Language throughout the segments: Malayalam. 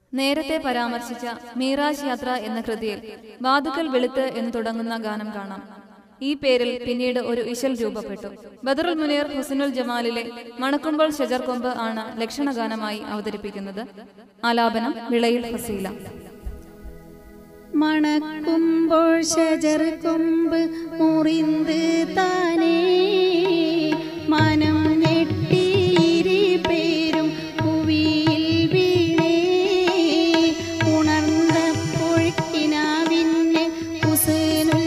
നേരത്തെ പരാമർശിച്ച മീറാജ് യാത്ര എന്ന കൃതിയിൽ വാതുക്കൽ വെളുത്ത് എന്ന് തുടങ്ങുന്ന ഗാനം കാണാം ഈ പേരിൽ പിന്നീട് ഒരു ഇശൽ രൂപപ്പെട്ടു ബദറുൽ മുനീർ ഹുസനുൽ ജമാലിലെ മണക്കുമ്പോൾ ഷജർ കൊമ്പ് ആണ് ലക്ഷണഗാനമായി അവതരിപ്പിക്കുന്നത് ആലാപനം വിളയിൽ ഫസീല മണക്കുമ്പോൾ ഷജർ കൊമ്പ് മുറിந்து താനേ മനം ഞെട്ടിയിരി പേരും പുവിയിൽ വീണേ ഉണർന്നപ്പോൾ കിനാവിന് ഹുസനുൽ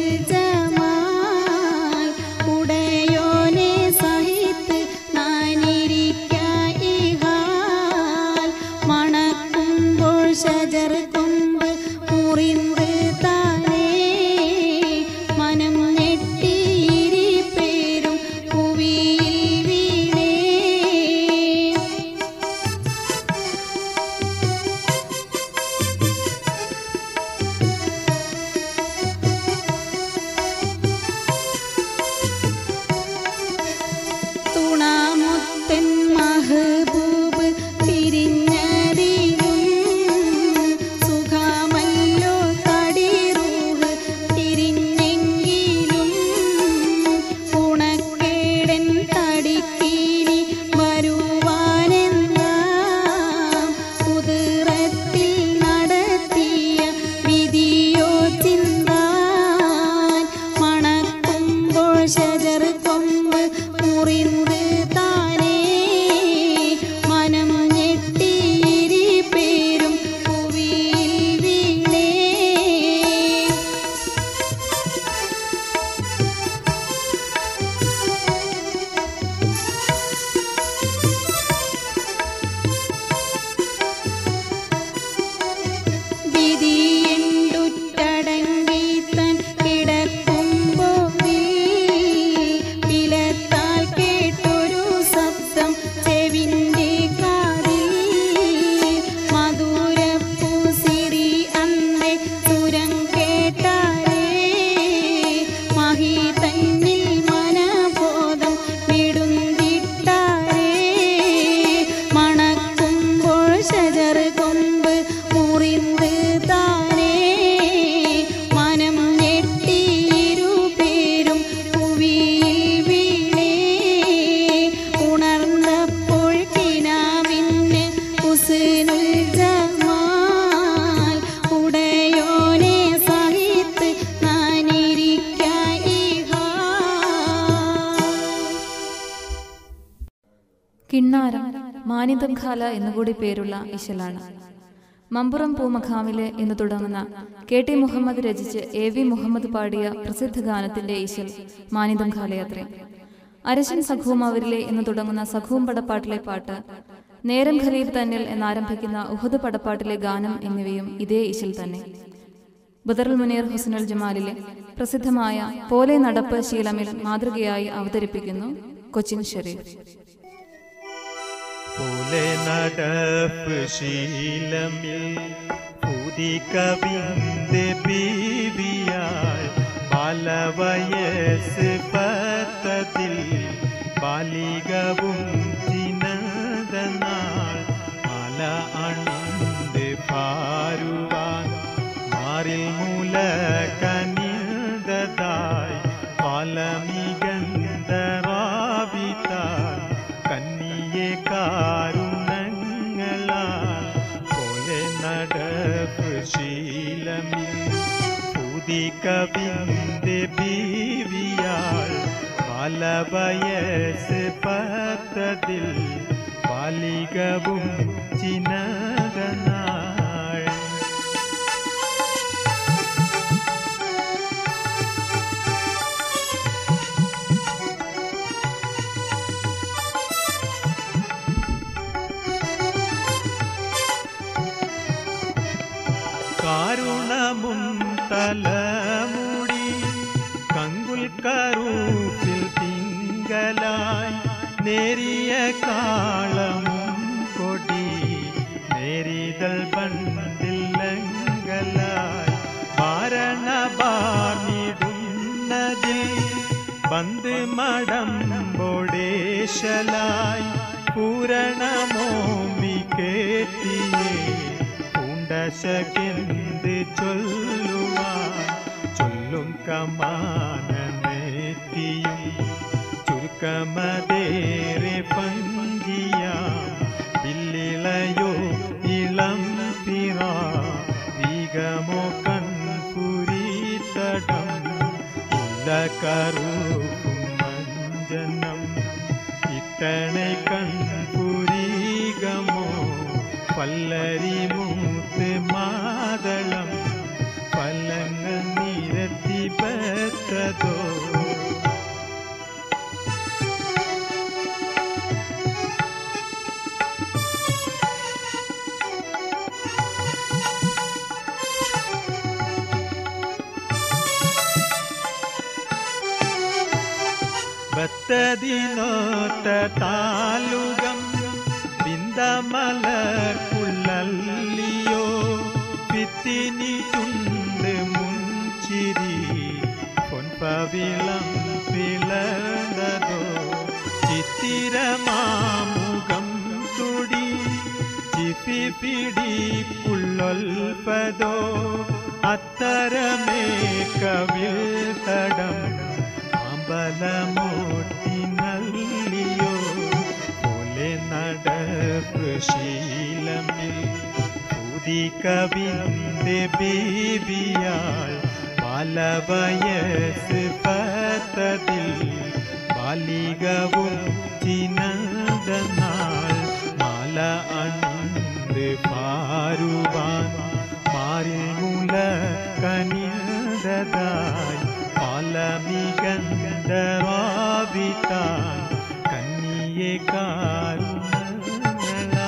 ജമാൽ ഉടയോനെ സഹിത്ത് നാനിരിക്കായി ഹാൽ മണക്കുമ്പോൾ ഷജർ കൊമ്പ് മുറിந்து താനേ മനം ഞെട്ടിയിരി പേരും പുവിയിൽ വീണേ തുണാമുത്തൻ മഹബൂബ് പിരിഞ്ഞതിലും സുഖമല്ലോ തടിറൂഹ് തിരിഞ്ഞെങ്കിലും ഉണക്കേടൻ തടിക്കീനി വരുവാനെന്താ കുതിരത്തിൽ നടത്തിയ വിധിയോ ചിന്താൻ മണക്കുമ്പോൾ ഷജർ കൊമ്പ് മുറിந்து താനേ മനം ഞെട്ടിയിരി പേരും പുവിയിൽ വീണേ വിധിയുണ്ടുറ്റടങ്കി തൻ കിടക്കുമ്പോതിൽ വിലത്താൽ കേട്ടൊരു ശബ്ദം ചെവിൻ്റെ കാതിൽ മധുരപ്പൂസിരി അന്തേ സുരം കേട്ടാലേ മഹി തന്നിൽ മനബോധം വിടുന്നിട്ടാരേ മണക്കുമ്പോൾ ഷജർ കൊമ്പ് മുറിந்து താനേ മനം ഞെട്ടിയിരു പേരും പുവിയിൽ വീണേ ഉണർന്നപ്പോൾ കിനാവിന് ഹുസനുൽ ജമാൽ ഉടയോനെ സഹിത്ത് നാനിരിക്കായി ഹാ കിണ്ണാരം മാനിതം ഖാല എന്നുകൂടി പേരുള്ള ഇശലാണ് മമ്പുറം പൂമഖാമിലെ എന്ന് തുടങ്ങുന്ന കെ ടി മുഹമ്മദ് രചിച്ച് എ വി മുഹമ്മദ് പാടിയ പ്രസിദ്ധ ഗാനത്തിന്റെ ഈശൽ മാനിതം ഖാലയത്രേ അരശൻ സഖൂം അവരിലെ എന്ന് തുടങ്ങുന്ന സഖൂം പടപ്പാട്ടിലെ പാട്ട് നേരം ഖലീഫ് തന്നിൽ എന്നാരംഭിക്കുന്ന ഉഹദ് പടപ്പാട്ടിലെ ഗാനം എന്നിവയും ഇതേ ഈശൽ തന്നെ ബദറുൽ മുനീർ ഹുസനുൽ ജമാലിലെ പ്രസിദ്ധമായ പോലെ നടപ്പ് ശീലമിൽ മാതൃകയായി അവതരിപ്പിക്കുന്നു കൊച്ചിൻ ഷെരീഫ് പോലെ നടപ്പ് ശീലമിൽ പുതി കവിന്റെ ബീവിയാൾ ബാലവയസ് പത്തതിൽ ബാലികവും ചിനതനാൾ മല അണിந்து പാരുവാൻ മാറിൽ മുല കനിതതായി പാലമികന്തറാവിത്താൻ കന്നിയെ കാരുണങ്ങളാൽ പോലെ നടപ്പ് ശീലമിൽ പുതി കവിന്റെ ബീവിയാൾ ബാലവയസ് പത്തതിൽ ബാലികവും ചിനകനാൾ കാരുണമും തലമുടി കങ്കുൽ കറൂപ്പിൽ തിങ്കലായി നേരിയ കാളമും കൊടി നേരിതൽ പണ്ടില്ലങ്കലായി പാരണ ബാർന്നിടുന്നതിൽ പന്ത് മടമ്പോടേശലായി പൂരണമോമി കേട്ടിയേ ദശകെന്ത് ചൊല്ലുവാൻ ചൊല്ലും കമാനേറ്റിയും ചുരുക്കമതേറെ പങ്കിയാം പില്ലിളയോ ഇളം പിറ വീഗമോ കൺപുരീത്തടം ഉള്ള കറുപ്പും മഞ്ജനം ഇട്ടണை കൺപുരീഗമോ പല്ലരി മൂത്ത് മാതളം പല്ലങ്ങൾ നിരത്തി പെട്ടതോ ഭക്തദിനോത്ത താലുകം ബിന്ദമലർക്കുള്ളല്ലിയോ പിത്തിനി ചുണ്ട് മുൻചിരി പൊൻപവിളം പിളർന്നതോ ചിത്തിരമാമുഖം തുടി ചിപ്പി പിടിപ്പുള്ളൊൽപതോ അത്തരമേ കവിൽ തടം അമ്പലമോട്ടിനല്ലിയോ പോലെ നടപ്പ് ശീലമിൽ പുതി കവിന്റെ ബേബിയാൾ ബാലവയസ് പത്തതിൽ ബാലികവും ചിനന്ദനാൾ മാല അണിந்து പാരുവാൻ മാറിൽ മുല കനിയതായി പാലമികന്തറാവിത്താൻ കന്നിയെ കാരുണങ്ങളാ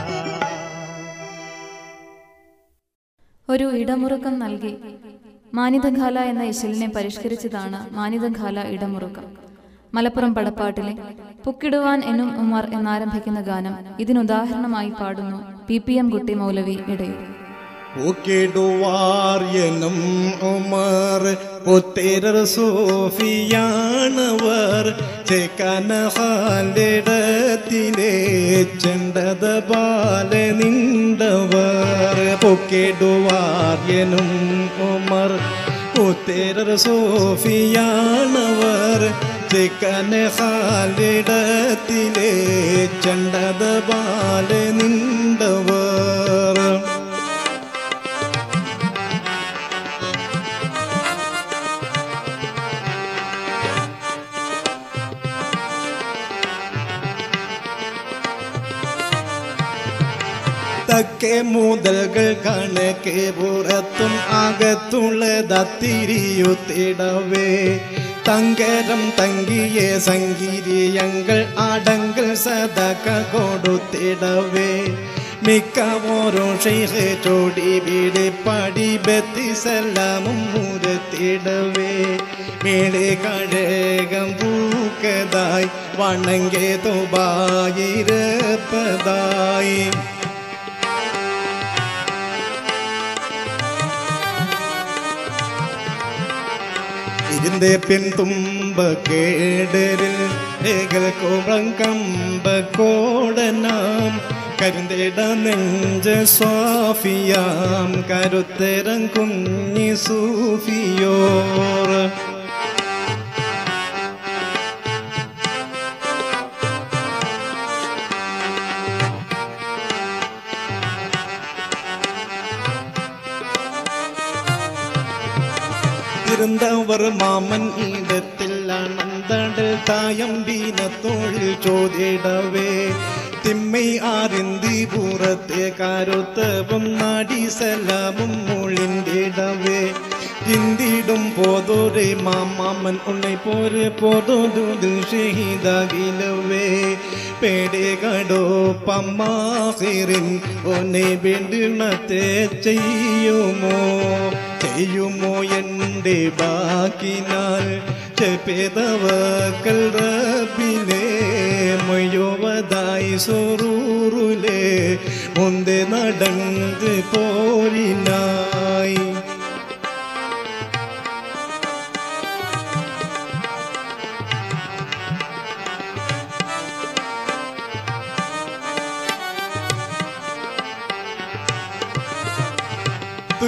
ഒരു ഇടമുറുക്കം നൽകി മാനിതഘാല എന്ന ഇശലിനെ പരിഷ്കരിച്ചതാണ് മാനിതഘാല ഇടമുറുക്കം മലപ്പുറം പടപ്പാട്ടിലെ പുക്കിടുവാൻ എന്നും ഉമാർ എന്നാരംഭിക്കുന്ന ഗാനം ഇതിനുദാഹരണമായി പാടുന്നു പി പി എം കുട്ടി മൗലവി ഇടയൂർ ൂക്കിടുവാർ എന്നും ഉമർ പുത്തിരർ സൂഫിയാണവർ ചെക്കനഹാലിടത്തിലെ ചെണ്ടത ബാല നിണ്ടവർ പൊക്കിടുവാർ എന്നും ഉമർ പുത്തിരർ സൂഫിയാണവർ ചെക്കനഹാലിടത്തിലെ ചെണ്ടത ബാല നിണ്ടവർ തക്കെ മുതൽകൾ കണക്കെ പുറത്തും അകത്തുള്ളതത്തിരിയുത്തിടവേ തങ്കരം തങ്കിയ സംഗീരിയങ്ങൾ അടങ്കൽ സദക കൊടുത്തിടവേ മിക്കവോരും ഷെയ്ഖ് ചോടി വീട് പടി ബത്തി സലാമും മുരത്തിടവേ മേളെ കഴകം പൂക്കതായി വണങ്കെ തുബായിരപ്പതായി ഇതിന്റെ പിൻതുമ്പ കേടരിൽ ഏകൽ കോളം കമ്പ കോടനാം കരുന്തേട നെഞ്ച സ്വാഫിയാം കരുത്തരം കുഞ്ഞി സൂഫിയോർ ഇരുന്നവർ മാമൻ ഈടത്തിൽ അനന്തടൽ തായം വീനത്തോളിൽ ചോദിടവേ തിമ്മൈ ആറിന്തി പൂറത്തെ കാരൊത്തവും നാടി സലാമും മൊളിന്തിടവേ ചിന്തിടും പോതോരെ മാമാമൻ ഉണ്ണை പോരെ പോതോതിൽ ഷഹീദാകിലവേ പേടെ കടോ പമ്മാഹിറിൻ ഒന്നെ വേണ്ടിണത്തെ ചെയ്യുമോ ചെയ്യുമോ എൻ്റെ ബാക്കിനാൽ ചെപ്പേതവക്കൽ റബിലേ മൊയ്യോവതായി സൊറൂറുലേ മുന്തെ നടന്ന് പോരിനായി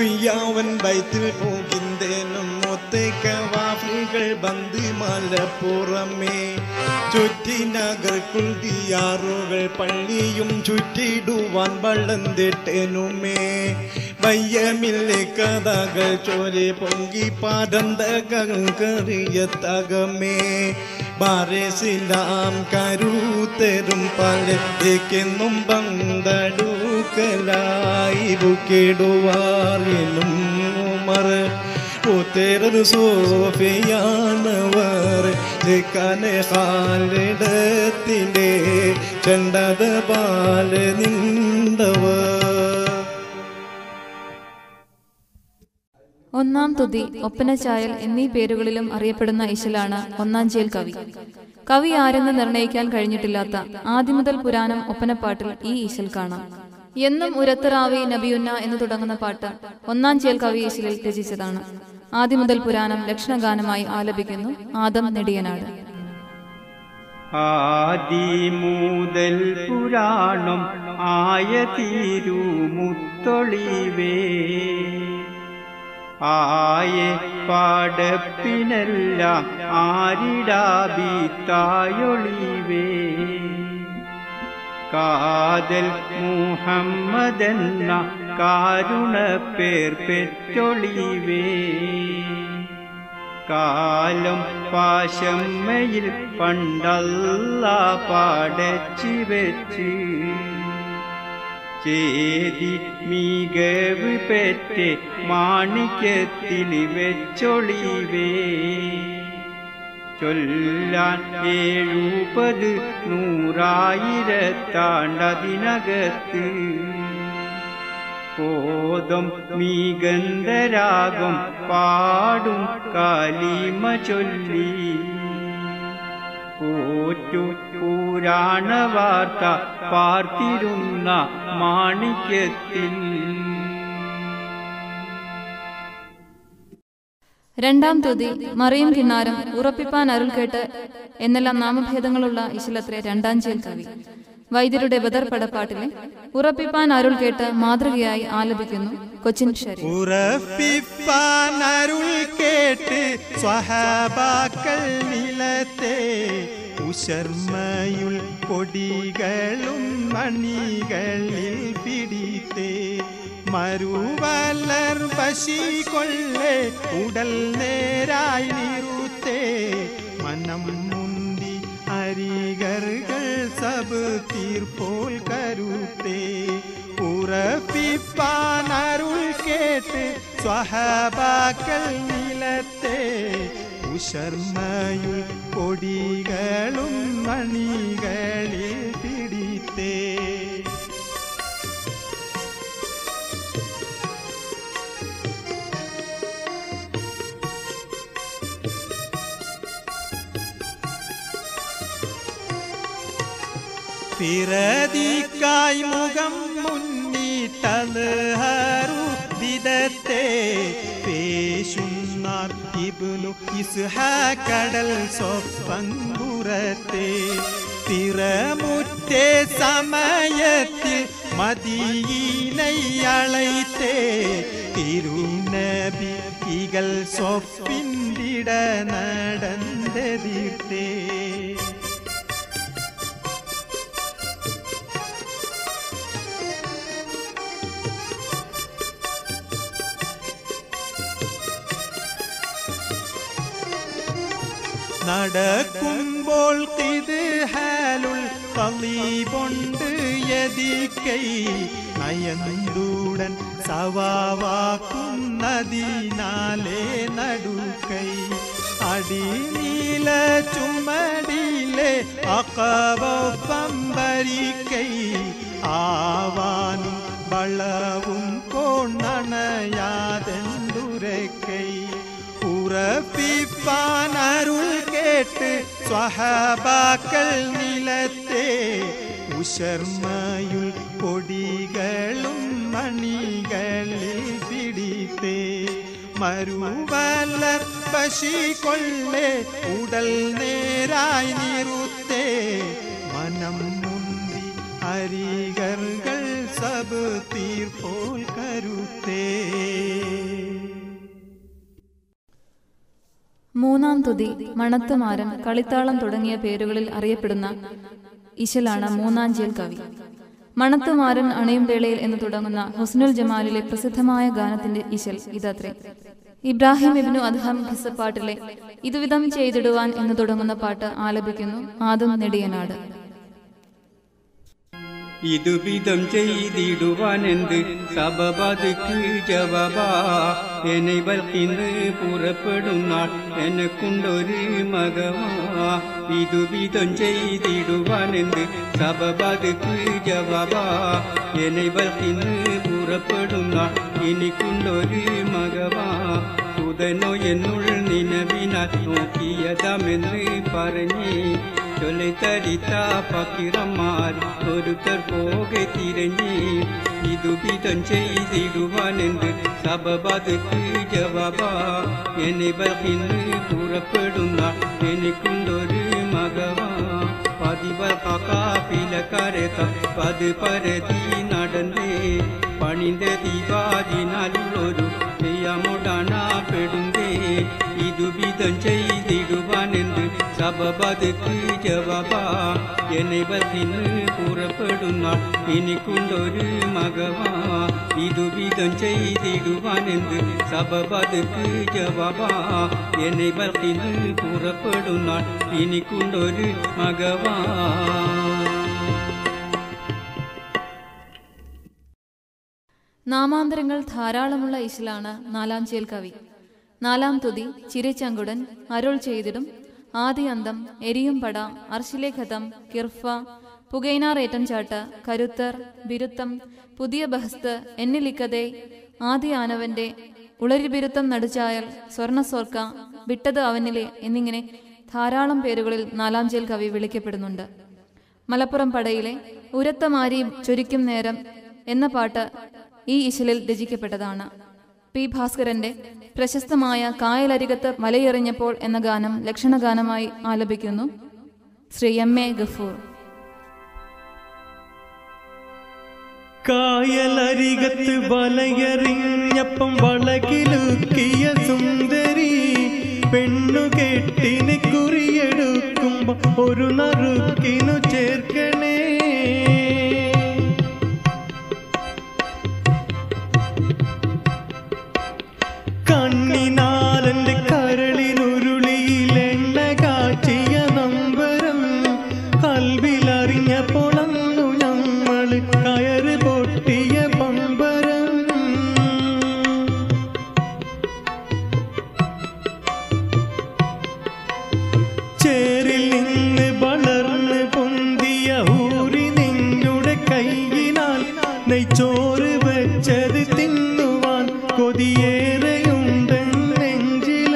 കുയ്യാവൻ ബൈത്തിൽ പോകിന്തേനും ഒത്തേക്ക വാഫികൾ ബന്ദ് മലപ്പുറമേ ചുറ്റിനഗർ കുൽദിയാറുകൾ പള്ളിയും ചുറ്റിടുവാൻ വള്ളം തെട്ടനുമേ വയ്യമില്ലേ കഥകൾ ചോരെ പൊങ്കി പാടന്തകറിയത്തകമേ ബാരസിലാം കരുത്തരും പലത്തേക്കെന്നും ബന്തടുക്കലായി ബുക്കിടുവാറിലും ഉമർ ഉത്തേറൊരു സോഫിയാണവർ കനെ കാലിടത്തിൻ്റെ ചെണ്ടത പാല നിണ്ടവർ ഒന്നാം തുതി ഒപ്പനച്ചായൽ എന്നീ പേരുകളിലും അറിയപ്പെടുന്ന ഇശലാണ് ഒന്നാഞ്ചേൽ കവി കവി ആരെന്ന് നിർണയിക്കാൻ കഴിഞ്ഞിട്ടില്ലാത്ത ആദ്യമുതൽ പുരാണം ഒപ്പനപ്പാട്ടിൽ ഈ ഈശൽ കാണാം എന്നും ഉരത്തറാവി നബിയുന്ന എന്ന് തുടങ്ങുന്ന പാട്ട് ഒന്നാം ചേൽ കവി ഈശലിൽ രചിച്ചതാണ് ആദ്യമുതൽ പുരാണം ലക്ഷണഗാനമായി ആലപിക്കുന്നു ആദം നെടിയനാട് ആദി മുതൽ പുരാണം ആയ തിരുമുത്തൊളിവേ ആയ പാടപ്പിനെല്ലാം ആരിടാബിത്തായൊളിവേ കാതൽ മുഹമ്മദെന്ന കാരുണ പേർ പെറ്റൊളിവേ കാലം പാശമ്മയിൽ പണ്ടല്ല പാടച്ചു വെച്ച് ചേതി മികവ് പെറ്റ് മാണിക്യത്തിൽ വെച്ചൊളിവേ ചൊല്ലാൻ ഏഴുപത് നൂറായിരത്താണ്ടതിനകത്ത് പോതം മീഗന്ധരാഗം പാടും കാലിമ ചൊല്ലി പോറ്റു പുരാണ വാർത്ത പാർത്തിരുന്ന മാണിക്യത്തിൽ രണ്ടാം തുതി മറിയം കിണ്ണാരം ഉറപ്പിപ്പാൻ അരുൾ കേട്ട് എന്നെല്ലാം നാമഭേദങ്ങളുള്ള ഇശലത്രെ രണ്ടാം ചേൽ കവി വൈദ്യരുടെ ബദർ പടപ്പാട്ടിലെ ഉറപ്പിപ്പാൻ അരുൾ കേട്ട് മാതൃകയായി ആലപിക്കുന്നു കൊച്ചിൻ ഷരീഫ് ഉറപ്പിപ്പാൻ അരുൾ കേട്ട് സ്വഹാബാക്കൾ നിലത്തെ ഉശർമയുൾ കൊടികളും മണികളിൽ പിടിത്തേ മരുവലർ പശി കൊള്ളെ ഉടൽ നേരായി നിറുത്തേ മനം മുന്തി അരികറുകൾ സബ് തീർപ്പോൽ കരുത്തേ ഉറപ്പിപ്പാൻ അരുൾ കേട്ട് സ്വഹബാക്കൾ നിലത്തെ ഉശർമയുൾ കൊടികളും മണികളിൽ പിടിത്തേ പിറതിക്കായി മുഖം മുന്നിട്ടത് ഹരു വിധത്തെ പേശുന്നാർ ഇബ്നു ഇസ്ഹാക്കടൽ സ്വപ്പങ്കുറത്തെ തിറമുറ്റേ സമയത്തിൽ മദീനയളൈത്തേ തിരുനബി ഇകൾ സ്വപ്പിന്തിട നടന്തതിർത്തേ നടക്കുമ്പോൾ ഇത് ഹാലുൾ തളീബൊണ്ട് യതിക്കൈ നയന്തുടൻ സവാവാക്കുന്നതിനാലേ നടുക്കൈ അടിനീല ചുമടിലെ അകവമ്പരിക്കൈ ആവാനും വളവും കോണണയാതെന്തുരക്കൈ ഉറപ്പിപ്പാൻ അരുൾ കേട്ട് സ്വഹബാക്കൾ നിലത്തെ ഉശർമയുൾ കൊടികളും മണികളിൽ പിടിത്തേ മരുവലർ പശി കൊള്ളെ ഉടൽ നേരായി നിറുത്തേ മനം മുന്തി അരികർകൾ സബ് തീർ പോൽ കരുത്തേ മൂന്നാം തുതി മണത്തുമാരൻ കളിത്താളം തുടങ്ങിയ പേരുകളിൽ അറിയപ്പെടുന്ന ഇശലാണ് മൂന്നാഞ്ചേൽ കവി മണത്തുമാരൻ അണയും വേളയിൽ എന്ന് തുടങ്ങുന്ന ഹുസ്നുൽ ജമാലിലെ പ്രസിദ്ധമായ ഗാനത്തിന്റെ ഇശൽ ഇതത്രേ ഇബ്രാഹിം ഇബ്നു അദ്ഹം ഖിസപ്പാട്ടിലെ ഇതുവിധം ചെയ്തിടുവാൻ എന്ന് തുടങ്ങുന്ന പാട്ട് ആലപിക്കുന്നു ആദം നെടിയനാട് ഇതു വിധം ചെയ്തിടുവാനെന്ത് സബബതുക്ക് ജവാബാ എന്നെ വൽക്കിന്ന് പുറപ്പെടുന്നാൾ എനക്കുണ്ടൊരു മകവാ ഇതു വിധം ചെയ്തിടുവാനെന്ത് സബബതുക്ക് ജവാബാ എന്നെ വൽക്കിന്ന് പുറപ്പെടുന്നാൾ എനിക്കുണ്ടൊരു മകവാ സുതനോ എന്നുൾ നിലവിനാൽ നോക്കിയതാമെന്ന് പറഞ്ഞേ ചൊല്ലിത്തരിത്ത പക്കിറന്മാർ ഒരുത്തർ പോകെ തിരഞ്ഞ് ഇതു വിധം ചെയ്തിടുവാനെന്ത് സബബതുക്ക് ജവാബാ എന്നെ ബഹിന്ന് പുറപ്പെടുന്ന എനിക്കുണ്ടൊരു മകവാ പതിവർ കാപ്പിലക്കരത്ത പത് പരതി നടന്നേ പണിന്റെ ദീപാതിനാലുള്ളൊരു തെയ്യമൊടാണ പെടുന്നേ ഇതു വിധം ചെയ്തിടുവാനെന്ത് സബബതുക്ക് ജവാബാ എന്നെ ബഹിന്ന് പുറപ്പെടുന്ന എനിക്കുണ്ടൊരു മകവാ ഇതു വിധം ചെയ്തിടുവാനെന്ത് സബബതുക്ക് ജവാബാ എന്നെ ബഹിന്ന് പുറപ്പെടുന്ന എനിക്കുണ്ടൊരു മകവാ നാമാന്തരങ്ങൾ ധാരാളമുള്ള ഇശലാണ് നാലാം ചേൽ കവി നാലാം തുതി ചിരിച്ചങ്കുടൻ അരുൾ ചെയ്തിടും ആദി അന്തം എരിയും പട അർശിലെ ഖതം കിർഫ പുകൈനാർ ഏറ്റംചാട്ട് കരുത്തർ ബിരുത്തം പുതിയ ബഹസ്ത് എന്നിലിക്കതേ ആദി ആനവന്റെ ഉളരിബിരുത്തം നടുച്ചായൽ സ്വർണസ്വർക്ക വിട്ടത് അവനിലെ എന്നിങ്ങനെ ധാരാളം പേരുകളിൽ നാലാം ചേൽ കവി വിളിക്കപ്പെടുന്നുണ്ട് മലപ്പുറം പടയിലെ ഉരത്തമാരി ചൊരിക്കും നേരം എന്ന പാട്ട് ഈ ഇശലിൽ രചിക്കപ്പെട്ടതാണ് പി ഭാസ്കരന്റെ പ്രശസ്തമായ കായലരികത്ത് മലയെറിഞ്ഞപ്പോൾ എന്ന ഗാനം ലക്ഷണഗാനമായി ആലപിക്കുന്നു ശ്രീ എം എ ഗഫൂർ കായലരികത്ത് വലയെറിഞ്ഞപ്പം വളകിലുക്കിയ സുന്ദരി പെണ്ണു കെട്ടിന് കുറിയെടുക്കുമ്പോ ഒരു നറുക്കിനു ചേർക്കണേ കണ്ണിനാലന്റെ കരളിനുരുളിയിൽ എണ്ണ കാച്ചിയ നമ്പരം കൽവിലറിഞ്ഞപ്പോൾ അന്നു ഞമ്മള് കയറ് പൊട്ടിയ പമ്പരം ചേരിൽ നിന്ന് വളർന്ന് പൊന്തിയ ഊരി നിന്നുടെ കൈയിനാൽ നെയ്ച്ചോറ് വെച്ചത് തിന്നുവാൻ കൊതിയേറെയുണ്ടെന്നെഞ്ചില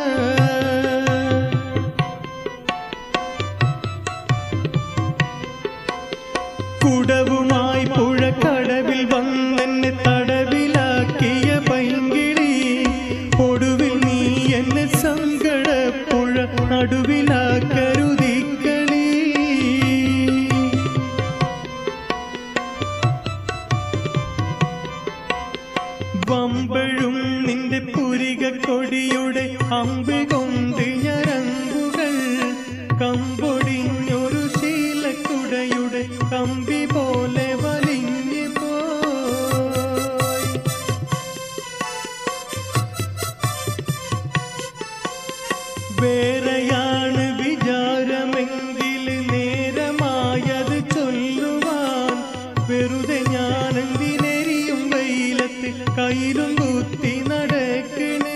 കുടവുമായി പുഴക്കടവിൽ വന്നെന്നെ തടവിലാക്കിയ പൈങ്കിളി ഒടുവിൽ നീ എന്നെ സങ്കടപ്പുഴ നടുവിലാക്കരുതിക്കളി വമ്പഴും നിന്റെ പുരിക കൊടിയുടെ അമ്പ് കൊണ്ട് ഞരമ്പുകൾ കമ്പൊടിഞ്ഞൊരു ശീലക്കുടയുടെ കമ്പി പോലെ വലിഞ്ഞു പോയി വേറെയാണ് വിചാരമെങ്കിൽ നേരമായത് ചൊല്ലുവാൻ വെറുതെ ഞാൻ എന്തിനെരിയും വെയിലത്ത് കയ്യിലും കുത്തി നടക്കണേ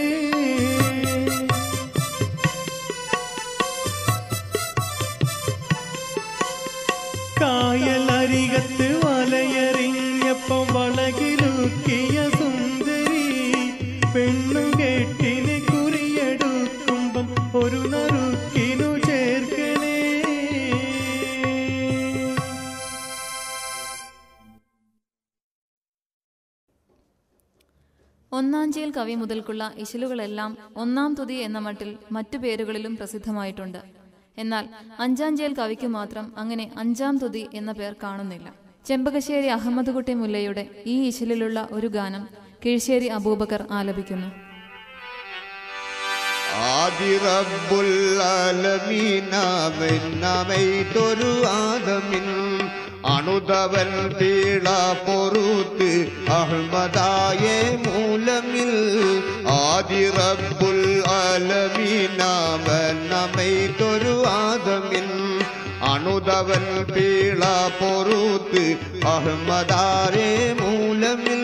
കായലരികത്ത് വലയെറിഞ്ഞപ്പോ വളകിലുക്കിയ സുന്ദരി പെണ്ണു കെട്ടിന് കുറിയെടുക്കുമ്പം ഒരു നറുക്കിനു ചേർക്കണേ ഒന്നാഞ്ചേൽ കവി മുതൽക്കുള്ള ഇശലുകളെല്ലാം ഒന്നാം തുതി എന്ന മട്ടിൽ മറ്റു പേരുകളിലും പ്രസിദ്ധമായിട്ടുണ്ട് എന്നാൽ അഞ്ചാഞ്ചേൽ കവിക്ക് മാത്രം അങ്ങനെ അഞ്ചാം തുതി എന്ന പേർ കാണുന്നില്ല ചെമ്പകശ്ശേരി അഹമ്മദ് കുട്ടി മുല്ലയുടെ ഈ ഇശലിലുള്ള ഒരു ഗാനം കീഴ്ശ്ശേരി അബൂബക്കർ ആലപിക്കുന്നു ആദി റബ്ബുൽ ആലമീനാമെന്നമൈതൊരു ആദമിൻ അണുതവൻ പീള പൊറുത്ത് അഹ്മദായ മൂലമിൽ ആദി റബ്ബുൽ ആലമീനാമെന്നമൈതൊരു ആദമിൻ അണുതവൻ പീള പൊറുത്ത് അഹ്മദാരേ മൂലമിൽ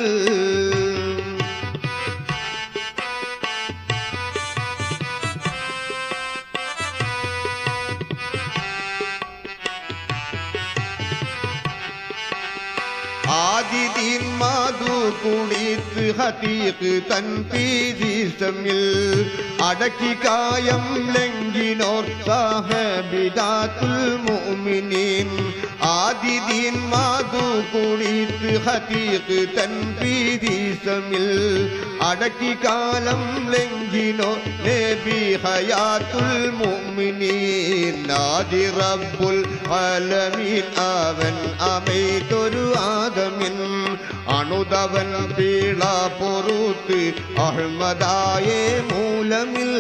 ആദിദീൻ മാതു കുളിത്ത് ഹതീഖ് തൻ പീരിസമിൽ അടക്കി കായം ലംഘിനോർ സാഹബിദാത്തുൽ മുഅ്മിനീൻ ആദിദീൻ മാതു കുളിത്ത് ഹതീഖ് തൻ പീരിസമിൽ അടക്കി കാലം ലംഘിനോ നബി ഹയാത്തുൽ മുഅ്മിനീൻ ആദി റബ്ബുൽ ആലമീൻ അവൻ അമൈതൊരു ആദമിൻ അണുതവൻ പീള പൊറുത്ത് അഹ്മദായേ മൂലമിൽ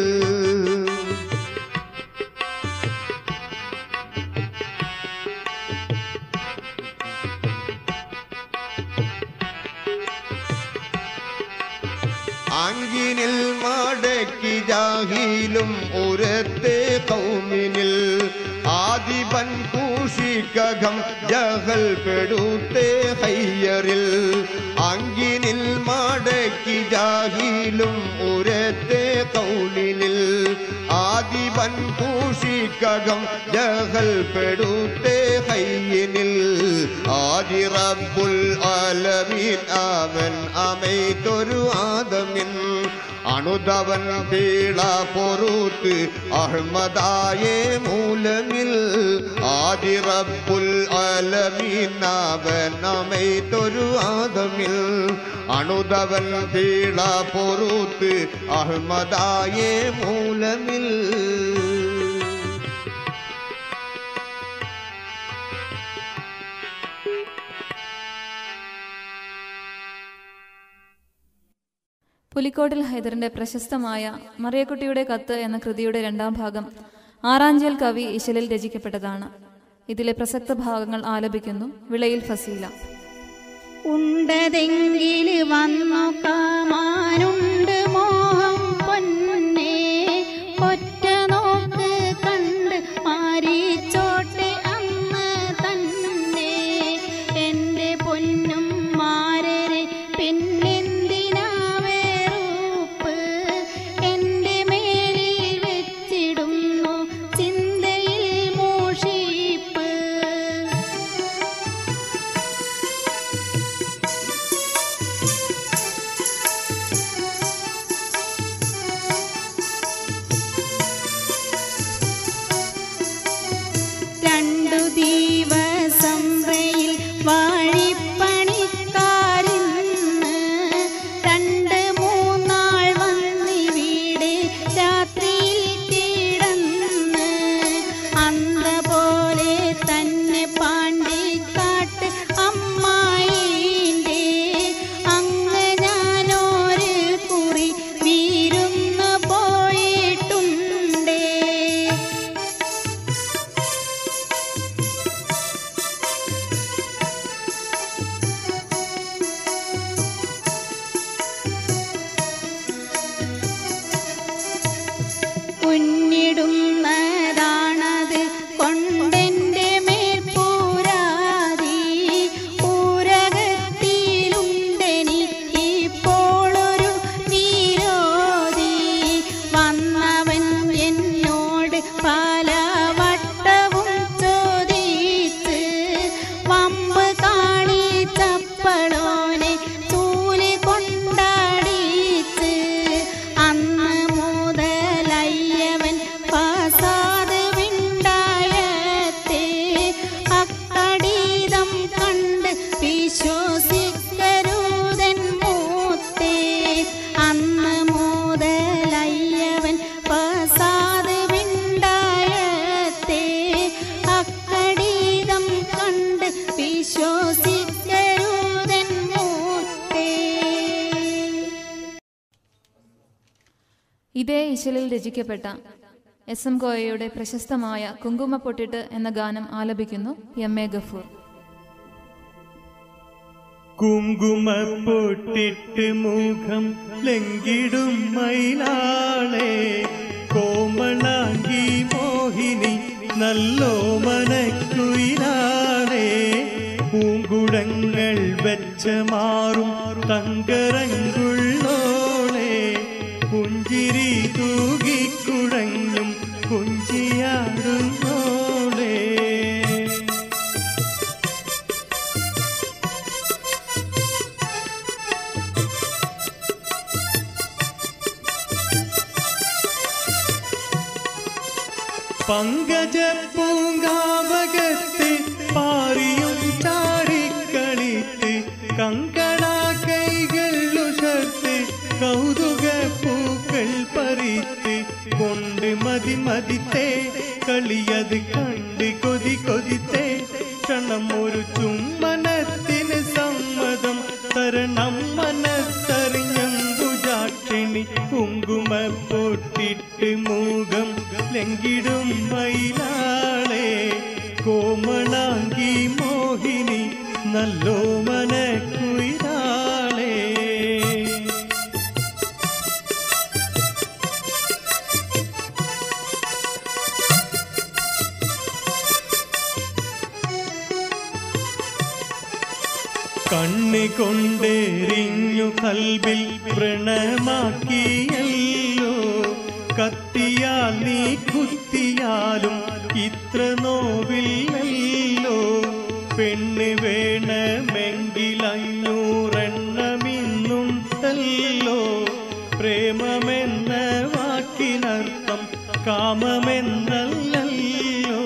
അങ്കിനിൽ മടക്കി ജാഹിലും ഉരത്തെ കൗമിനിൽ ആദിപൻ കൂഷിക്കകം ജഹൽ പെടുത്തെ ഹയ്യറിൽ അങ്കിനിൽ മടക്കി ജാഹിലും ഉരത്തെ കൗലിനിൽ ആദിപൻ കൂഷിക്കകം ജഹൽ പെടുത്തെ ഹയ്യനിൽ ആദി റബ്ബുൽ ആലമീൻ അവൻ അമൈതൊരു ആദമിൻ അണുതവൻ പീള പൊറുത്ത് അഹ്മദായേ മൂലമിൽ ആദി റബ്ബുൽ ആലമീൻ അവൻ അമൈതൊരു ആദമിൽ അണുതവൻ പീള പൊറുത്ത് അഹ്മദായേ മൂലമിൽ പുലിക്കോട്ടിൽ ഹൈദറിന്റെ പ്രശസ്തമായ മറിയക്കുട്ടിയുടെ കത്ത് എന്ന കൃതിയുടെ രണ്ടാം ഭാഗം ആറാഞ്ചൽ കവി ഇശലിൽ രചിക്കപ്പെട്ടതാണ് ഇതിലെ പ്രസക്ത ഭാഗങ്ങൾ ആലപിക്കുന്നു വിളയിൽ ഫസീല ഉണ്ടതെങ്കിൽ വന്നു കാമാനുണ്ട് മോഹം പൊന്നെ ഒറ്റ നോക്ക് കണ്ട് മാരിച്ചോട്ടെ അന്ന് തന്നെ എൻ്റെ പൊന്നും മാരരെ പിന്നെന്തിനാ വേറൂപ്പ് എൻ്റെ മേലിൽ വെച്ചിടുന്നു ചിന്തയിൽ മൂഷിപ്പ് ഇശലിൽ രചിക്കപ്പെട്ട എസ് എം കോയയുടെ പ്രശസ്തമായ കുങ്കുമപ്പൊട്ടിട്ട് എന്ന ഗാനം ആലപിക്കുന്നു എം എ ഗഫൂർ കുങ്കുമപ്പൊട്ടിട്ട് മുഖം ലംഘിടും മയിലാളെ കോമളാങ്കി മോഹിനി നല്ലോ മനക്കുയിലാളെ പൂങ്കുടങ്ങൾ വെച്ച മാറും തങ്കരങ്കുള്ളോളെ പുഞ്ചിരി തൂകിക്കുഴഞ്ഞും കുഞ്ചിയാടുന്നോളെ പങ്കജ പൂങ്കാവകത്ത് പാറിയും ചാടിക്കളിത്ത് കങ്കണ കൈകൾ ഉഷർത്ത് കൗതുക പൂക്കൾ പറിത്ത് കൊണ്ട് മതി മതിത്തേ കളിയത് കണ്ട് കൊതി കൊതിത്തേ ക്ഷണം ഒരു ചുമ്മനത്തിന് സമ്മതം തരണം മനസ്സറിഞ്ഞമ്പുജാക്ഷിണി കുങ്കുമ പൊട്ടിട്ട് മൂകം ലംഘിടും മയിലാളെ കോമളാങ്കി മോഹിനി നല്ലോ മനക്കുയിലാളെ കണ്ണി കൊണ്ടെറിഞ്ഞു കൽബിൽ വ്രണമാക്കിയല്ലോ കത്തിയാൽ നീ കുത്തിയാലും ഇത്ര നോവില്ലല്ലോ പെണ്ണ് വേണമെങ്കിൽ അഞ്ഞൂറെണ്ണമിന്നുണ്ടല്ലോ പ്രേമമെന്ന വാക്കിനർത്ഥം കാമമെന്നല്ലല്ലോ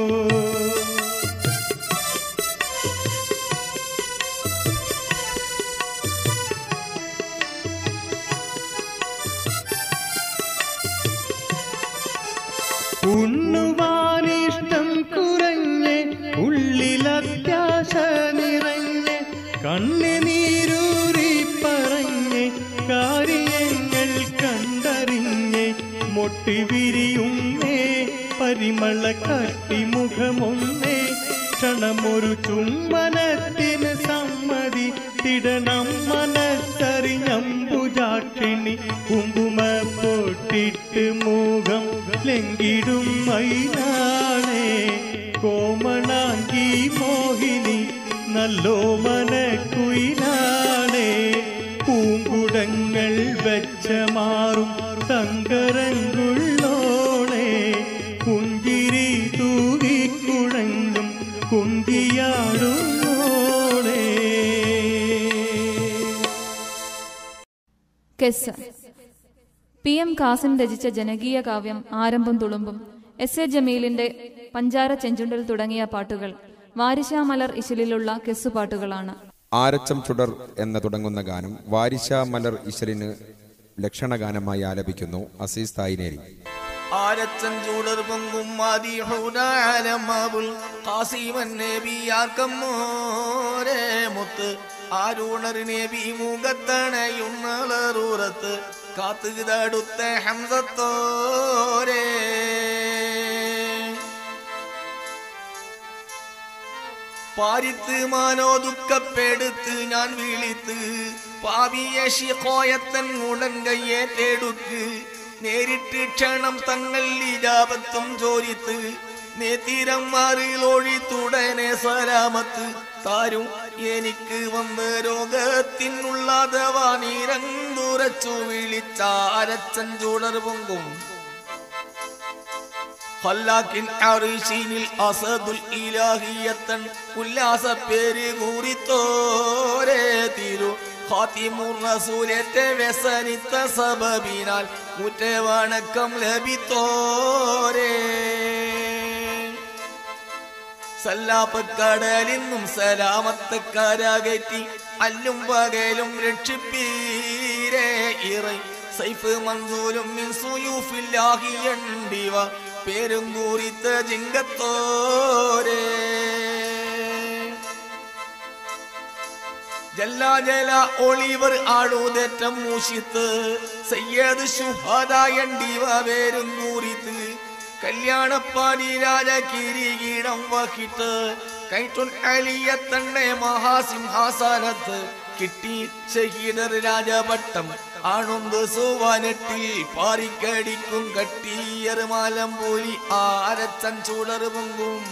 ഉണ്ണുവാനിഷ്ടം കുറഞ്ഞ് ഉള്ളിലത്യാശ നിറഞ്ഞ് കണ്ണുനീരൂരി പറഞ്ഞ് കാര്യങ്ങൾ കണ്ടറിഞ്ഞ് മൊട്ടി വിരിയുന്നേ പരിമള കട്ടിമുഖമൊന്നേ ക്ഷണമൊരു ചുംബനത്തിന് സമ്മതി തിടണം മനസ്സറിഞ്ഞമ്പുജാക്ഷിണി കുങ്കുമ പൊട്ടിട്ട് മുഖം ലംഘിടും മൈനാണേ കോമളാങ്കി മോഹിനി നല്ലോ മനക്കുയിലാണേ പൂങ്കുടങ്ങൾ വെച്ച മാറും തങ്കരങ്കുള്ളോളെ പുഞ്ചിരി തൂകിക്കുഴഞ്ഞും കുന്തിയാടുന്നോളെ കെസ് പി എം കാസിം രചിച്ച ജനകീയ കാവ്യം ആരംഭം തുളുമ്പും എസ് എ ജമീലിന്റെ പഞ്ചാര ചെഞ്ചുണ്ടൽ തുടങ്ങിയ പാട്ടുകൾ വാരിശാമലർ ഇശലിലുള്ള കെസ്സുപാട്ടുകളാണ് ആരച്ചം ചുടർ എന്ന് തുടങ്ങുന്ന ഗാനം വാരിശ മലർ ഈശ്വരന് ലക്ഷണഗാനമായി ആലപിക്കുന്നു അസീസ് തായിനേരി ആരച്ചൻ ചൂടർ പൊങ്കും മതിഹുനാലമബുൽ കാസിമൻ നബിയാക്കം മോരേ മുത്ത് ആരൂണർ നബി മുഖത്തണയുന്നളറൂറത്ത് കാത്തു തടുത്ത ഹംസത്തോരേ പാരിത്ത് മാനോ ദുഃഖപ്പെടുത്ത് ഞാൻ വിളിത്ത് പാവിയശി കോയത്തൻ ഉടൻ കയ്യേറ്റെടുക്ക് നേരിട്ട് ക്ഷണം തങ്ങൾ ഇജാപത്തും ചോരിത്ത് നേത്തിരം മാറിലൊഴിത്തുടനെ സലാമത്ത് താരും എനിക്ക് വന്ന രോഗത്തിനുള്ളതവാ നീരന്തുറച്ചു വിളിച്ച അരച്ചൻ ചൂടർ പൊങ്കും ഹല്ലാക്കിൻ അറിശീനിൽ അസദുൽ ഇലാഹിയത്തൻ ഉല്ലാസ പേര് കൂറിത്തോരേ തിരു ഖാത്തിമുർ റസൂലേറ്റ വ്യസനിത്ത സബബിനാൽ മുറ്റ വണക്കം ലഭിത്തോരേ സല്ലാപ്പക്കടലിന്നും സലാമത്ത് കരകറ്റി അല്ലും പകലും രക്ഷിപ്പീരേ ഇറൈ സൈഫ് മൻസൂലും മിൻ സുയൂഫില്ലാഹി എണ്ടിവ പേരും കൂറിത്ത ജിങ്കത്തോരേ ജല്ലാ ജല ഒളിവർ ആടൂതേറ്റം മൂഷിത്ത് സയ്യദ് ശുഹദ എണ്ടിവ പേരും കൂറിത്ത് കല്യാണപ്പാടി രാജ കിരീടം വഹിട്ട് കൈറ്റുൻ അലിയ തന്നെ മഹാസിംഹാസനത്ത് കിട്ടി ഷഹീദർ രാജപട്ടം ആണുന്ത് സുവനട്ടിൽ പാറിക്കടിക്കും കട്ടിയറുമാലം പോലി ആരച്ചൻ ചൂടർ പൊങ്കും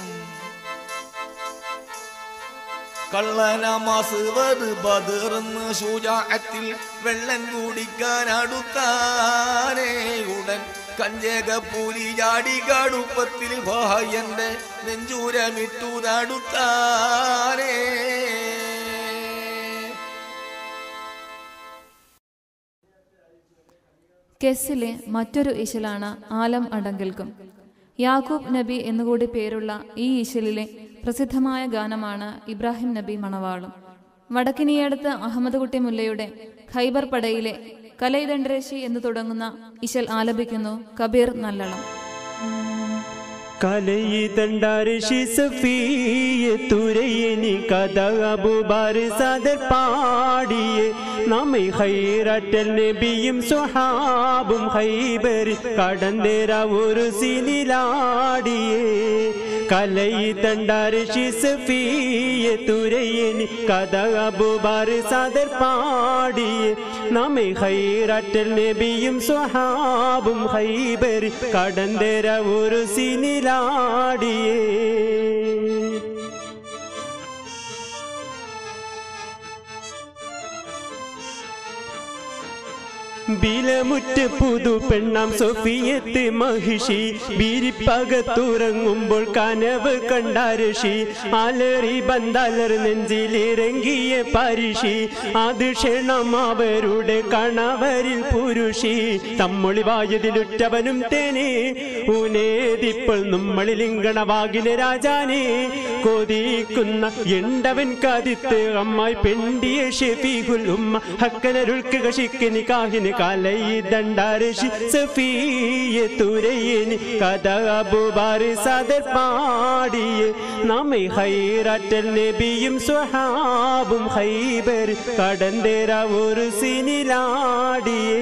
കള്ളനമാസ് വറ് ബതിർന്ന് ശൂജാത്തിൽ വെള്ളം കുടിക്കാൻ അടുത്താനേ ഉടൻ കഞ്ചേക പൂലി ചാടി കടുപ്പത്തിൽ ഭായന്റെ നെഞ്ചൂരമിട്ടു തടുത്താനേ കെസ്സിലെ മറ്റൊരു ഇശലാണ് ആലം അടങ്കൽക്കും യാക്കൂബ് നബി എന്നുകൂടി പേരുള്ള ഈ ഇശലിലെ പ്രസിദ്ധമായ ഗാനമാണ് ഇബ്രാഹിം നബി മണവാളും വടക്കിനിയടുത്ത് അഹമ്മദ് കുട്ടി മുല്ലയുടെ ഖൈബർ പടയിലെ കലൈദണ്ഡരശി എന്ന് തുടങ്ങുന്ന ഇശൽ ആലപിക്കുന്നു കബീർ നല്ലളം കലയിതണ്ടാരിഷി സഫിയെ തുരയിനി കഥ അബുബാർ സദർ പാടിയെ നമ്മെ ഹൈററ്റൽ നബിയും സുഹാബും ഹൈബർ കടന്നേര ഒരു സിനിലാടിയെ കലയിതണ്ടാരിഷി സഫിയെ തുരയിനി കഥ അബുബാർ സദർ പാടിയെ നമ്മെ ഹൈററ്റൽ നബിയും സുഹാബും ഹൈബർ കടന്നേര ഒരു സിനിലാടിയേ ബിലമുറ്റ് പുതു പെണ്ണാം സൊഫിയത്ത് മഹിഷി ബിരിപ്പകത്തുറങ്ങുമ്പോൾ കനവ് കണ്ടാരഷി അലറി ബന്ദലർ നെഞ്ചിലിറങ്ങിയ പരിഷി അത് ക്ഷണം അവരുടെ കണവരിൽ പുരുഷി തമ്മൊളി വായതിലുറ്റവനും തേനെ ഊനേതിപ്പോൾ നമ്മളിൽ ഇങ്കണവാകിലെ രാജാനെ കൊതിക്കുന്ന എണ്ടവൻ കതിത്ത് അമ്മായി പെണ്ടിയ ഷെഫീഹുൽ ഉമ്മ ഹക്കനരുൾക്ക് കഷിക്കിനി കാഹിന് കലയിദണ്ടാരശി സഫിയെ തുരയിന് കഥ അബുബാർ സദർ പാടിയെ നമ്മെ ഹൈററ്റൽ നബിയും സ്വഹാബും ഹൈബർ കടന്തേര ഒരു സിനിലാടിയേ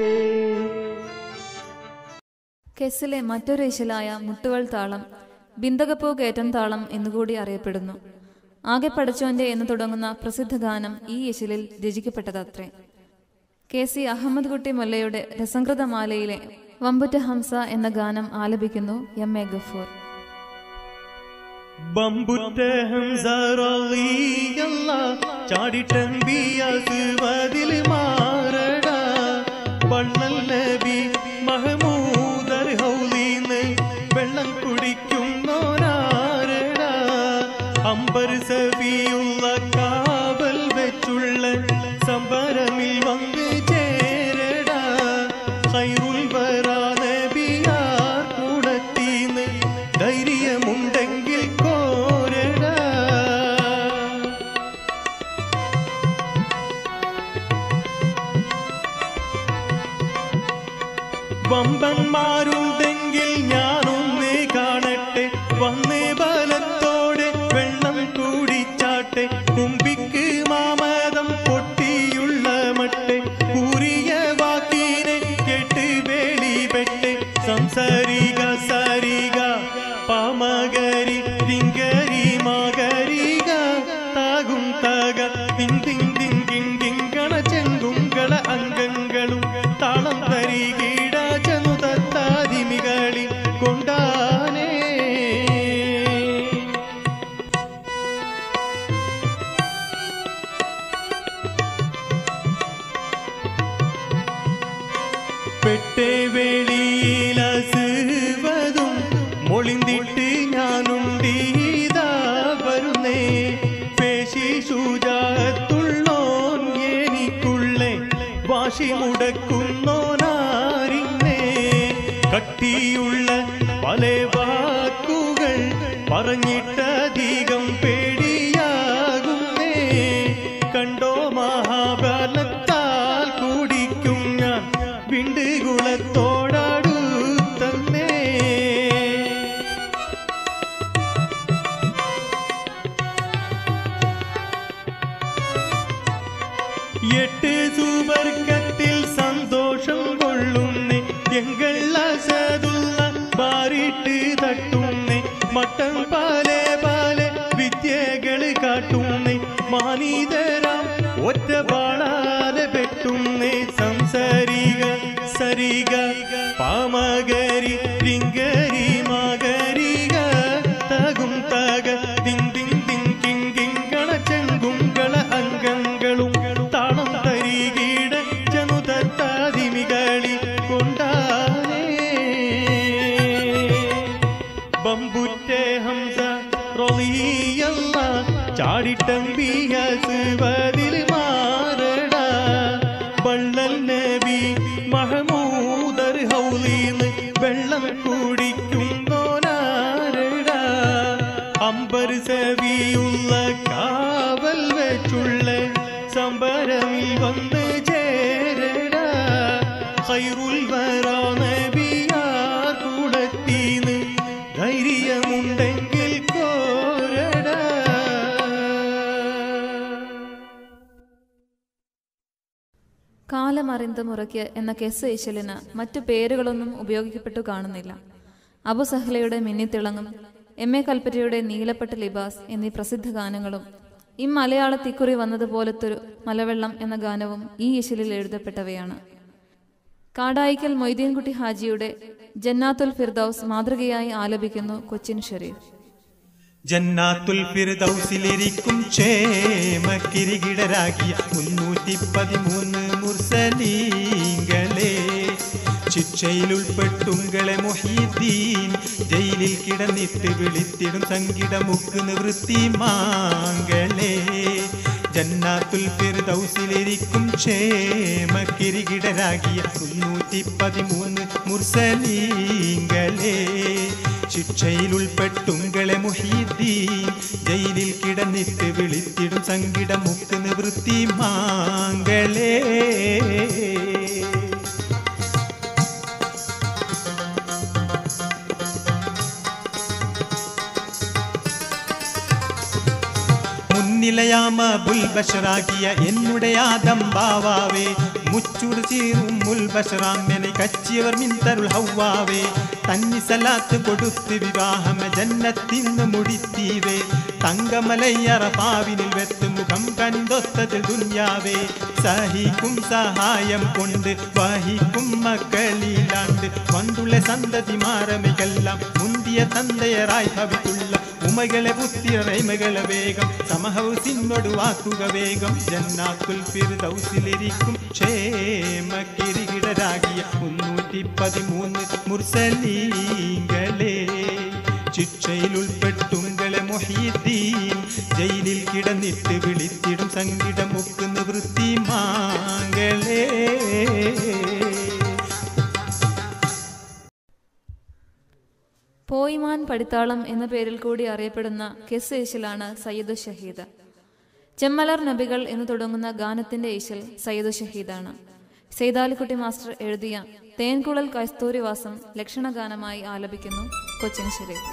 കെസ്സിലെ മറ്റൊരു ഇശലായ മുട്ടുകൾ താളം ബിന്ദകപ്പൂ കയറ്റം താളം എന്നുകൂടി അറിയപ്പെടുന്നു ആകെ പടച്ചോന്റെ എന്ന് തുടങ്ങുന്ന പ്രസിദ്ധ ഗാനം ഈ ഇശലിൽ രചിക്കപ്പെട്ടതത്രേ കെ സി അഹമ്മദ് കുട്ടി മുല്ലയുടെ രസംകൃതമാലയിലെ വമ്പുറ്റ ഹംസ എന്ന ഗാനം ആലപിക്കുന്നു എം എ ഗഫൂർ ബമ്പുറ്റ ഹംസറളിയല്ല ചാടിട്ടമ്പിയാസ് വതിൽ മാറട വണ്ണൽ നബി മഹമൂദർ ഹൗലീന്ന് വെള്ളം കുടിക്കുന്നോരാരട അമ്പർ സഫിയുള്ള കാവൽ വെച്ചുള്ള സംബരമിൽ വന്ന് ചേരട ഖൈറുൽ വരാ നബിയാർ കൂടത്തീന്ന് ധൈര്യമുണ്ടെങ്കിൽ കോരട വമ്പന്മാരുണ്ടെങ്കിൽ ഞാനൊന്നേ കാണട്ടെ വന്നേ ബലത്തോടെ വെള്ളം കൂടിച്ചാട്ടെ കുമ്പിക്ക് മാമതം പൊട്ടിയുള്ള മട്ടെ കൂറിയ വാക്കിനെ കേട്ട് വേളിപെട്ടെ സംസാരിക സരിക പാമകരി തിങ്കരി മകരിക താകും തക തിങ് തിങ് തിങ് തിങ് തിങ്കണ ചെങ്കുങ്കള അംഗങ്ങളും താളം തരികിട ചനുതത്താതിമികളി കൊണ്ടാനേ പെട്ടേ വെളിയിലസുവതും മൊളിന്തിട്ട് ഞാനുണ്ടീതാ വരുന്നേ പേശി ശുചാത്തുള്ളോൻ എനിക്കുള്ളേ വാശി മുടക്കുന്നോനാരിന്നേ കട്ടിയുള്ള പല വാക്കുകൾ പറഞ്ഞിട്ടധികം പേടിയാകുന്നേ കണ്ടോ മഹാബലത്താൽ കുടിക്കും ഞാൻ വിണ്ടുകുളത്തോടടുത്തന്നേ തട്ടുന്നേ മട്ടം പാലെ പാലെ വിദ്യകള് കാട്ടുന്നേ മാനീതരാം ഒറ്റ ബാളാലെ പെട്ടുന്നേ സംസരിക സരിക പാമകരി രിങ്കരി മകരിക തകും തക തിങ് തിങ് തിങ് കിങ് കിങ്കള ചെങ്കുങ്കള അംഗങ്ങളും താളം തരികീട ജനുതത്താതിമികളി കൊണ്ടാനേ ബമ്പുറ്റേ ഹംസ റളിയല്ല ചാടിട്ടമ്പിയ സുവതിൽ മാറട വള്ളൽ നബി മഹമൂദർ ഹൗലീന്ന് വെള്ളം കുടിക്കുന്നോനാരട അമ്പർ സവിയുള്ള കാവൽ വെച്ചുള്ള സംബരമിൽ വന്ന് ചേരട ഖൈറുൽ വരാ നബിയാർ കൂടത്തീന്ന് ധൈര്യമുണ്ടെങ്കിൽ കോരട കാലമറിന്ത് മുറയ്ക്ക് എന്ന കെസ് ഈശലിന് മറ്റു പേരുകളൊന്നും ഉപയോഗിക്കപ്പെട്ടു കാണുന്നില്ല അബു സഹ്ലയുടെ മിന്നിത്തിളങ്ങും എം എ കൽപ്പറ്റയുടെ നീലപ്പെട്ട ലിബാസ് എന്നീ പ്രസിദ്ധ ഗാനങ്ങളും ഈ മലയാള തിക്കുറി വന്നതുപോലത്തൊരു മലവെള്ളം എന്ന ഗാനവും ഈ ഇശലിൽ എഴുതപ്പെട്ടവയാണ് കാടായിക്കൽ മൊയ്തീൻകുട്ടി ഹാജിയുടെ ജന്നാത്തുൽ ഫിർദൌസ് മാതൃകയായി ആലപിക്കുന്നു കൊച്ചിൻ ഷെരീഫ് ജന്നാത്തുൽ ഫിർദൗസിലിരിക്കും ക്ഷേമ കിരികിടരാകിയ മുന്നൂറ്റി പതിമൂന്ന് മുർസലീങ്ങളെ ശിക്ഷയിൽ ഉൾപ്പെട്ടുങ്ങളെ മൊഹീദ്ദീൻ ജയിലിൽ കിടന്നിട്ട് വിളിത്തിടും സംകിട മുക്ക് നിവൃത്തി മാങ്ങളെ ജന്നാത്തുൽ ഫിർദൗസിലിരിക്കും ക്ഷേമ കിരികിടരാകിയ മുന്നൂറ്റി പതിമൂന്ന് മുർസലീങ്ങളെ ശിക്ഷയിൽ ഉൾപ്പെട്ടുങ്ങളെ മുഹീദ്ദീൻ ജയിലിൽ കിടന്നിട്ട് വിളിത്തിടും സംകിട മുക്ക് നിവൃത്തി മാങ്ങളേ മുന്നിലയാമ ബുൽബഷറാകിയ എന്നുടെ ആദം ബാവാവേ മുച്ചുട് ചീറും മുൽബഷറാമ്യനെ കച്ചിയവർ മിന്തരുൾ ഹൗവാവേ തന്നി സലാത്ത് കൊടുത്ത് വിവാഹമ ജന്നത്തിന്ന് മുടിത്തീവേ തങ്കമലയ്യറ പാവിനിൽ വെത്ത് മുഖം കണ്ടൊത്തതിൽ ദുന്യാവേ സഹിക്കും സഹായം കൊണ്ട് വഹിക്കും മക്കളിലാണ്ട് പണ്ടുള്ള സന്തതിമാരമയ്ക്കെല്ലാം മുന്തിയ തന്തയറായി ഭവിത്തുള്ള ഉമകളെ പുത്തിറൈമകളെ വേഗം സമഹൗസിനോട് വാക്കുക വേഗം ജന്നാത്തുൽ ഫിർദൗസിലിരിക്കും ക്ഷേമ കിരികിടരാകിയ മുന്നൂറ്റി പതിമൂന്ന് മുർസലീങ്ങളെ ശിക്ഷയിൽ ഉൾപ്പെട്ടുങ്ങളെ മൊഹീദ്ദീൻ ജയിലിൽ കിടന്നിട്ട് വിളിത്തിടും സംകിട മുക്ക് നിവൃത്തി മാങ്ങളേ പോയിമാൻ പടിത്താളം എന്ന പേരിൽ കൂടി അറിയപ്പെടുന്ന കെസ് ഈശലാണ് സയ്യിദ് ഷഹീദ് ചെമ്മലർ നബികൾ എന്ന് തുടങ്ങുന്ന ഗാനത്തിന്റെ ഈശൽ സയ്യിദ് ഷഹീദാണ് സെയ്താലിക്കുട്ടി മാസ്റ്റർ എഴുതിയ തേൻകുളൽ കസ്തൂരിവാസം ലക്ഷണഗാനമായി ആലപിക്കുന്നു കൊച്ചിൻ ഷെരീഫ്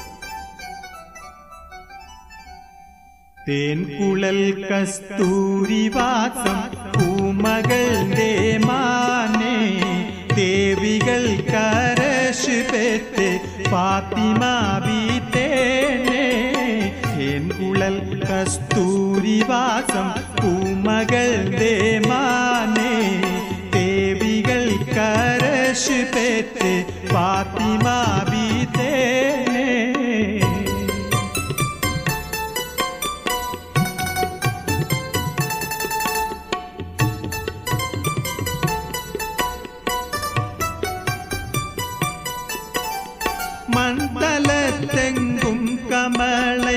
തേൻകുഴൽ കസ്തൂരിവാസം പൂമകളുടെ മാനെ ദേവികൾ കരശ് പെറ്റ് ഫാത്തിമ ബീത്തേനെ തേൻകുഴൽ കസ്തൂരിവാസം പൂമകളുടെ മാനെ ദേവികൾ കരശ് പെറ്റ് ഫാത്തിമ ബീത്തേനെ മണ്ഡലത്തെങ്കും കമളை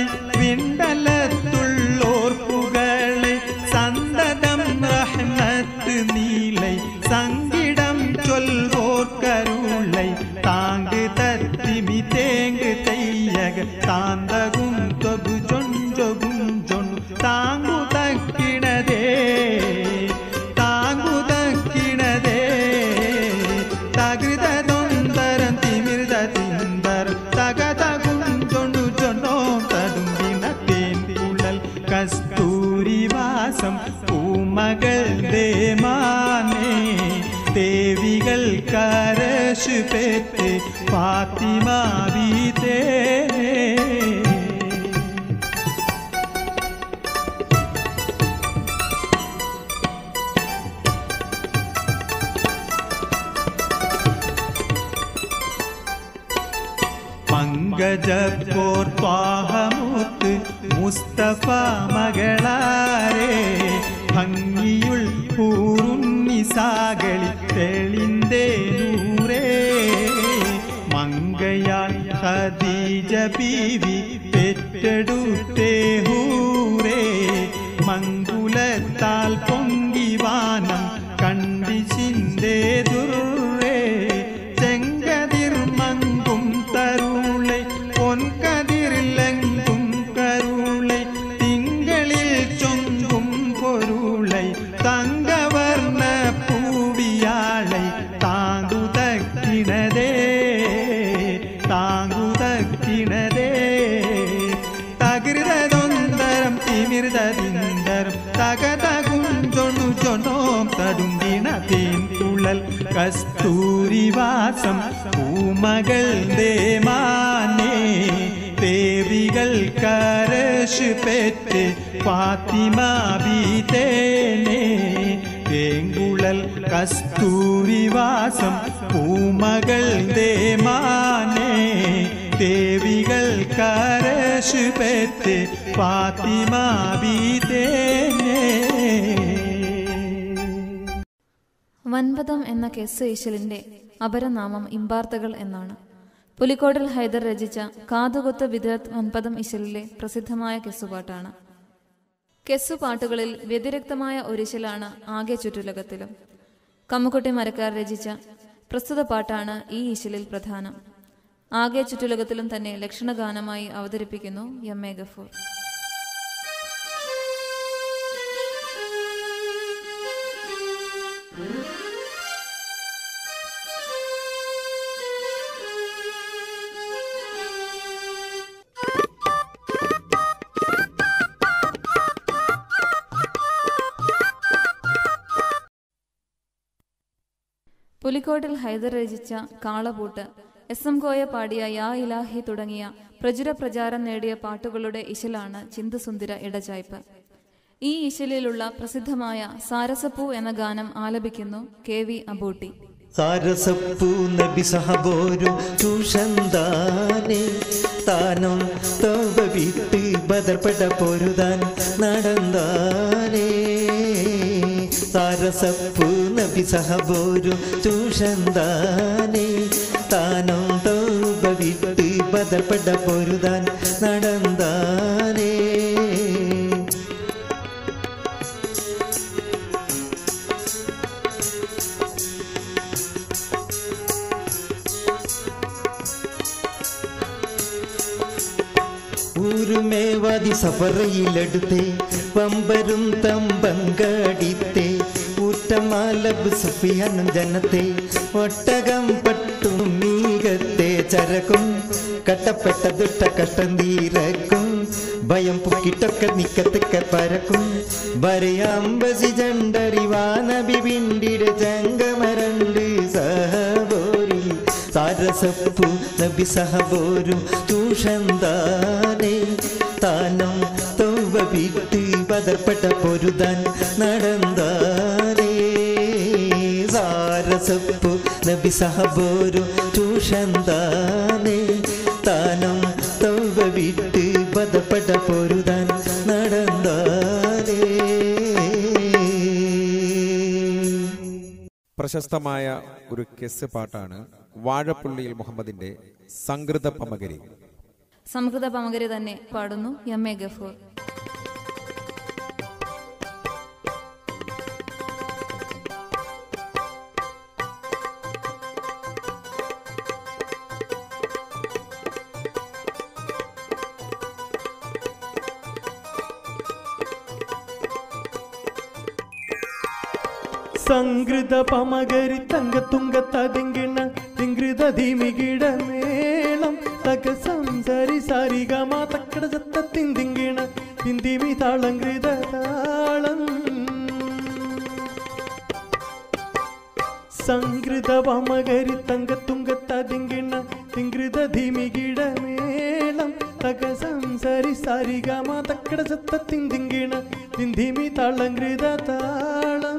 വിണ്ടലത്തുള്ളോർപ്പുകളെ സന്തതം റഹ്മത്ത് നീலை சங்கிடம் சொல்வோர் கருளை தாங்கு தத்திமி தேங்கு தையக தாந்தகும் தொகு ஜொஞ்சொகும் ஜொன்னு தாங்கு தக்கிணதே தாங்கு தக்கிணதே തകൃത തൊന്തരം തിമിർത തിന്തരം തകതകും ചൊണ്ണു ചൊണ്ണോ തതുമ്പിന തേൻകുഴൽ കസ്തൂരിവാസം പൂമകൾ ദേമാനേ ദേവികൾ കരശ് പെറ്റ് ഫാത്തിമ വീതേ റജപ്പോർ ത്വാഹമുത്ത് മുസ്തഫ മകളാരേ ഭംഗിയുൾ കൂറുന്നിസാകളി തെളിന്തേ നൂറേ മങ്കയാൾ ഖദീജ ബീവി പെറ്റെടുത്തേ ഹൂറേ മങ്കുലത്താൽ പൊങ്കിവാനം കണ്ടിച്ചിന്തേ ദുർറേ ചെങ്കതിർ മങ്കും തരുളை പൊൻകതിരിലെങ്കും കരുളை തിങ്കളിൽ ചൊങ്കും പൊരുളை തങ്കവർണ്ണ പൂവിയാളை താങ്കുതക്കിണതേ താങ്കുതക്കിണതേ തകൃതതൊന്തരം തിമിർതതിന്തരം തകതകുഞ്ചൊണ്ണു ചൊണ്ണോം തടുങ്കിണ തേൻ തുള്ളൽ കസ്തൂരിവാസം പൂമകൾ ദേമാനേ ദേവികൾ കരശ് പെറ്റ് ഫാത്തിമ ബീതേനേ തേങ്കുളൽ കസ്തൂരിവാസം പൂമകൾ ദേമാനേ ദേവികൾ കരശ് പെറ്റ് ഫാത്തിമ ബീതേനേ വൻപദം എന്ന കെസ് ഈശലിന്റെ അപരനാമം ഇമ്പാർത്തകൾ എന്നാണ് പുലിക്കോടിൽ ഹൈദർ രചിച്ച കാതുകൊത്ത് വിദഗ്ധ് വൻപദം ഇശലിലെ പ്രസിദ്ധമായ കെസ്സുപാട്ടാണ് കെസ്സുപാട്ടുകളിൽ വ്യതിരിക്തമായ ഒരിശലാണ് ആകെ ചുറ്റുലകത്തിലും കമ്മുക്കുട്ടി മരക്കാർ രചിച്ച പ്രസ്തുത പാട്ടാണ് ഈ ഇശലിൽ പ്രധാനം ആകെ ചുറ്റുലകത്തിലും തന്നെ ലക്ഷണഗാനമായി അവതരിപ്പിക്കുന്നു എം എ ഗഫൂർ പുലിക്കോട്ടിൽ ഹൈദർ രചിച്ച കാളപൂട്ട് എസ് എം കോയ പാടിയ യാ ഇലാഹി തുടങ്ങിയ പ്രചുര പ്രചാരം നേടിയ പാട്ടുകളുടെ ഇശലാണ് ചിന്തസുന്ദര ഇടചായ്പ് ഈ ഇശലിലുള്ള പ്രസിദ്ധമായ സാരസപ്പൂ എന്ന ഗാനം ആലപിക്കുന്നു കെ വി അബൂട്ടി സാരസപ്പൂ നബി സഹബോരു ചൂഷന്താനെ താനും തോപ വിട്ട് ബദർപ്പെട്ട പൊരുതാൻ നടന്താനേ സാരസപ്പൂ നബി സഹബോരു ചൂഷന്താനെ താനും തോപ വിട്ട് ബദർപ്പെട്ട പൊരുതാൻ നടന്താനേ ഊരുമേവാതി സഫറയിലെടുത്തേ പമ്പരും തമ്പങ്കടിത്തേ ഊറ്റമാലബ് സുഫിയാനും ജനത്തെ ഒട്ടകം പട്ടും മീകത്തെ ചരക്കും കട്ടപ്പെട്ട ദുഷ്ട കഷ്ടം തീരക്കും ഭയം പുക്കിട്ടൊക്കെ നിക്കത്തൊക്കെ പരക്കും വരയാമ്പസി ജണ്ടറിവാനബി പിണ്ടിടെ ചങ്കമരണ്ട് സഹബോരി സാരസപ്പു നബി സഹബോരും ചൂഷന്താനേ താനും തൗവ വിട്ട് പതർപ്പെട്ട പൊരുതാൻ നടന്താനേ സാരസപ്പു നബി സഹബോരും ചൂഷന്താനേ താനും തൗവ വിട്ട് പതർപ്പെട്ട പൊരുതാൻ നടന്താനേ പ്രശസ്തമായ ഒരു കെസ് പാട്ടാണ് വാഴപ്പള്ളിയിൽ മുഹമ്മദിന്റെ സംകൃത പമകരി സംസ്കൃത പമകരി തന്നെ പാടുന്നു എം എ ഗഫൂർ സംഗൃത പമകരി തങ്കത്തുങ്ക തതിങ്കിണ തിങ്കൃത ധീമികിട മേളം തക സംസരി സരിഗമ തക്കട ചത്ത തിന്തിങ്കിണ തിന്തിമി താളങ്കൃത താളം സംഗൃത പമകരി തങ്കത്തുങ്ക തതിങ്കിണ തിങ്കൃത ധീമികിട മേളം തക സംസരി സരിഗമ തക്കട ചത്ത തിന്തിങ്കിണ തിന്തിമി താളങ്കൃത താളം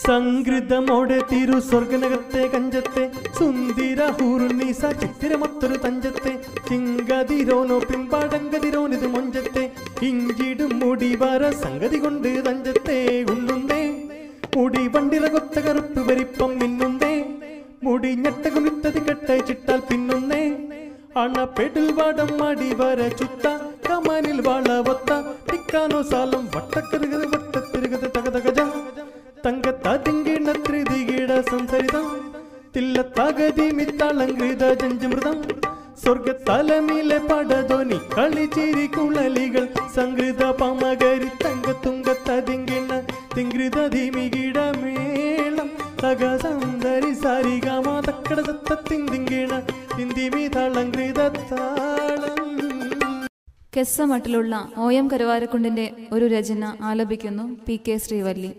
സംഗൃതമോടെ തിരു സ്വർഗനകത്തെ കഞ്ചത്തെ സുന്ദിര ഹൂർണീസ ചിത്തിരമൊത്തൊരു തഞ്ചത്തെ ചിങ്കതിരോനോ പിമ്പാടങ്കതിരോനിത് മൊഞ്ചത്തെ ഇഞ്ചിടും മുടി വര സംഗതി കൊണ്ട് തഞ്ചത്തെ ഉണ്ണുന്നേ മുടി വണ്ടിറ കൊത്ത കറുപ്പ് വരിപ്പം മിന്നുന്നേ മുടി ഞെട്ടകുമിത്തതി കെട്ടായി ചിട്ടാൽ പിന്നുന്നേ അണപ്പെടിൽ വടം മടി വര ചുത്ത കമാനിൽ വളവത്ത ടിക്കാനോ സാലം വട്ടക്കരുകത് വട്ടത്തിരുകത് തകതകജ തങ്കത്താതിങ്കിണ ത്രിതികിട സംസരിതം തില്ലത്തകതി മിത്തളങ്കൃത ജഞ്ചമൃതം സ്വർഗത്തലമിലെ പടധ്വനി കളിച്ചിരി കുളലികൾ സംഗൃത പമകരി തങ്കത്തുങ്കത്തതിങ്കിണ തിങ്കൃത ധിമികിട മേളം തക സൗന്ദരി സാരിഗമ തക്കട സത്ത തിന്തിങ്കിണ തിന്തിമി തളങ്കൃത താളം കെസ്സമട്ടിലുള്ള ഒ എം കരുവാരക്കുണ്ടിന്റെ ഒരു രചന ആലപിക്കുന്നു പി കെ ശ്രീവല്ലി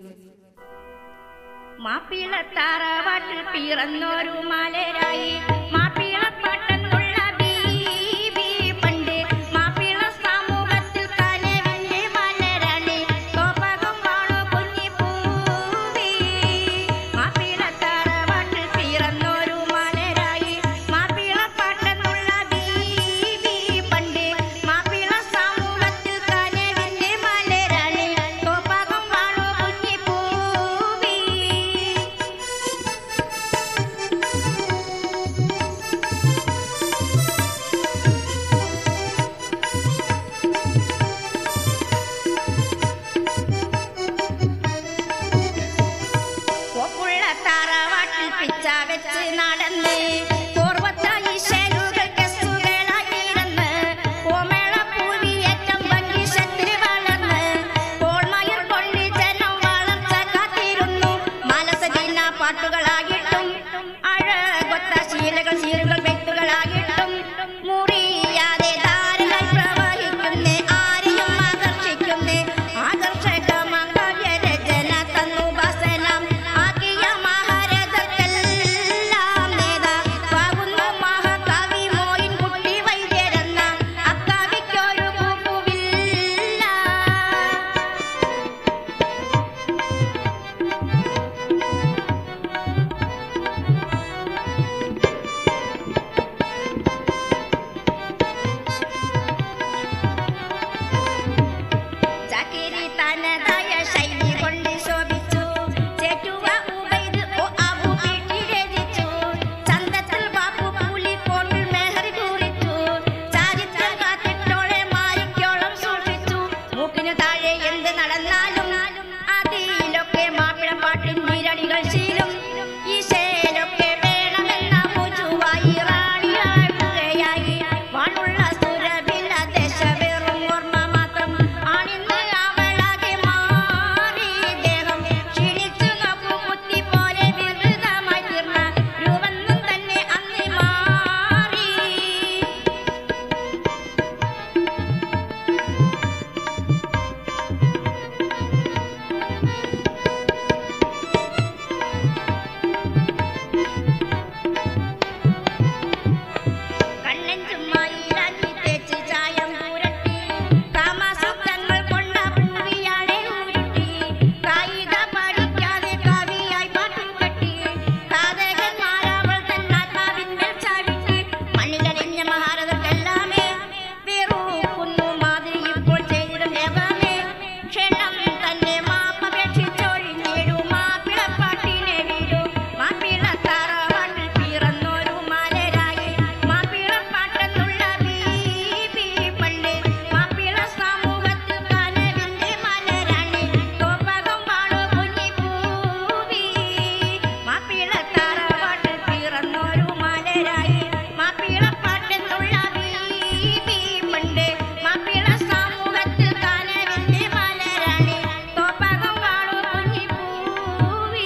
മാപ്പിളത്താറവാട്ടിൽ പിറന്നൊരു മലരായി മാപ്പിളപ്പാട്ടെന്നുള്ള ബീവി പണ്ട് മാപ്പിള സമൂഹത്തിൽ കനവിന്റെ മലരാണ് കോപകം വാണു കുഞ്ഞിപ്പൂവി മാപ്പിളത്താറവാട്ടിൽ പിറന്നൊരു മലരായി മാപ്പിളപ്പാട്ടെന്നുള്ള ബീവി പണ്ട് മാപ്പിള സമൂഹത്തിൽ കനവിന്റെ മലരാണ് കോപകം വാണു കുഞ്ഞിപ്പൂവി കോപ്പുള്ള താറവാട്ടിൽ പിച്ച വെച്ച് നടന്ന് കോർവത്ത ഈശലുകൾ കെസ്സുകളായിരുന്ന് കോമേള പൂവിയേറ്റം ഭംഗിഷത്തിൽ വളർന്ന് കോൾമയർ കൊള്ളി ജനം വളർച്ച കാത്തിരുന്നു മനസ്സദിന പാട്ടുകളായിട്ടും അഴകൊത്ത ശീലകൾ ശീലുകൾ വെത്തുകളായിട്ടും മുറിയാതെ ധാരകൾ പ്രവഹിക്കുന്നേ ആരെയും ആകർഷിക്കുന്നേ ആകർഷകമംഗവ്യ രചന തന്നു വസനം ആകിയ മഹാരഥക്കെല്ലാം നേതാ വാകുന്നു മഹാകവി മോയിൻ കുട്ടി വൈദ്യരെന്ന അക്കവിക്കൊരു പൂവില്ല ചകിരി തനതായ ശൈലി കൊണ്ട് ശോഭിച്ചു ചേറ്റുവ ഉബൈദ് ഓ അബു വീട്ടിൽ രചിച്ചു ചന്തത്തിൽ ബാപ്പു പുലിക്കോട്ടിൽ മെഹറി കുറിച്ചു ചരിത്രം കാത്തിട്ടോളെ മാരിക്കോളം സൂക്ഷിച്ചു മൂക്കിന് താഴെ എന്ത് നടന്നാലും അതിലൊക്കെ മാപ്പിളപ്പാട്ടിൻ നിരണികൾ ശീലും ഈശയിലൊക്കെ വേണമെന്ന പൂച്ചുവായി റാണിയായി വാണുള്ള സുരഭില ദേശ വെറും ഓർമ്മ മാത്രം ആണിന്ന് അവളാകെ മാറി ദേഹം ക്ഷീണിച്ചു നോക്കു കുത്തി പോലെ വികൃതമായി തീർന്ന രൂപന്നും തന്നെ അന്ന് മാറി കണ്ണഞ്ചുമായിലാക്കി തേച്ച് ചായം പുരട്ടി കാമസുഖങ്ങൾ കൊണ്ട പൂവിയാളെ ഊരുട്ടി കായിക പഠിക്കാതെ കവിയായി പാട്ടും കെട്ടി സാധകന്മാരവൾ തന്നാത്മാവിന്മേൽ ചാവിട്ട് മണ്ണിലടിഞ്ഞ മഹാരഥർക്കെല്ലാമേ വെറുക്കുന്നു മാതിരി ഇപ്പോൾ ചെയ്തിടും ദേവമേ ക്ഷണം തന്നെ മാപ്പപേക്ഷിച്ചൊഴിഞ്ഞിടൂ മാപ്പിളപ്പാട്ടിനെ വീടൂ മാപ്പിള താറവാട്ടിൽ പിറന്നൊരു മലരായി മാപ്പിളപ്പാട്ടെന്നുള്ള ബീബി പണ്ട് മാപ്പിള സമൂഹത്തിൽ കനവിന്റെ മലരാണ് തോപ്പകം വാണു കുഞ്ഞിപ്പൂവി മാപ്പിള താറവാട്ടിൽ പിറന്നൊരു മലരായി മാപ്പിളപ്പാട്ടെന്നുള്ള ബീബി പണ്ട് മാപ്പിള സമൂഹത്തിൽ കനവിന്റെ മലരാണ് തോപ്പകം വാണു കുഞ്ഞിപ്പൂവി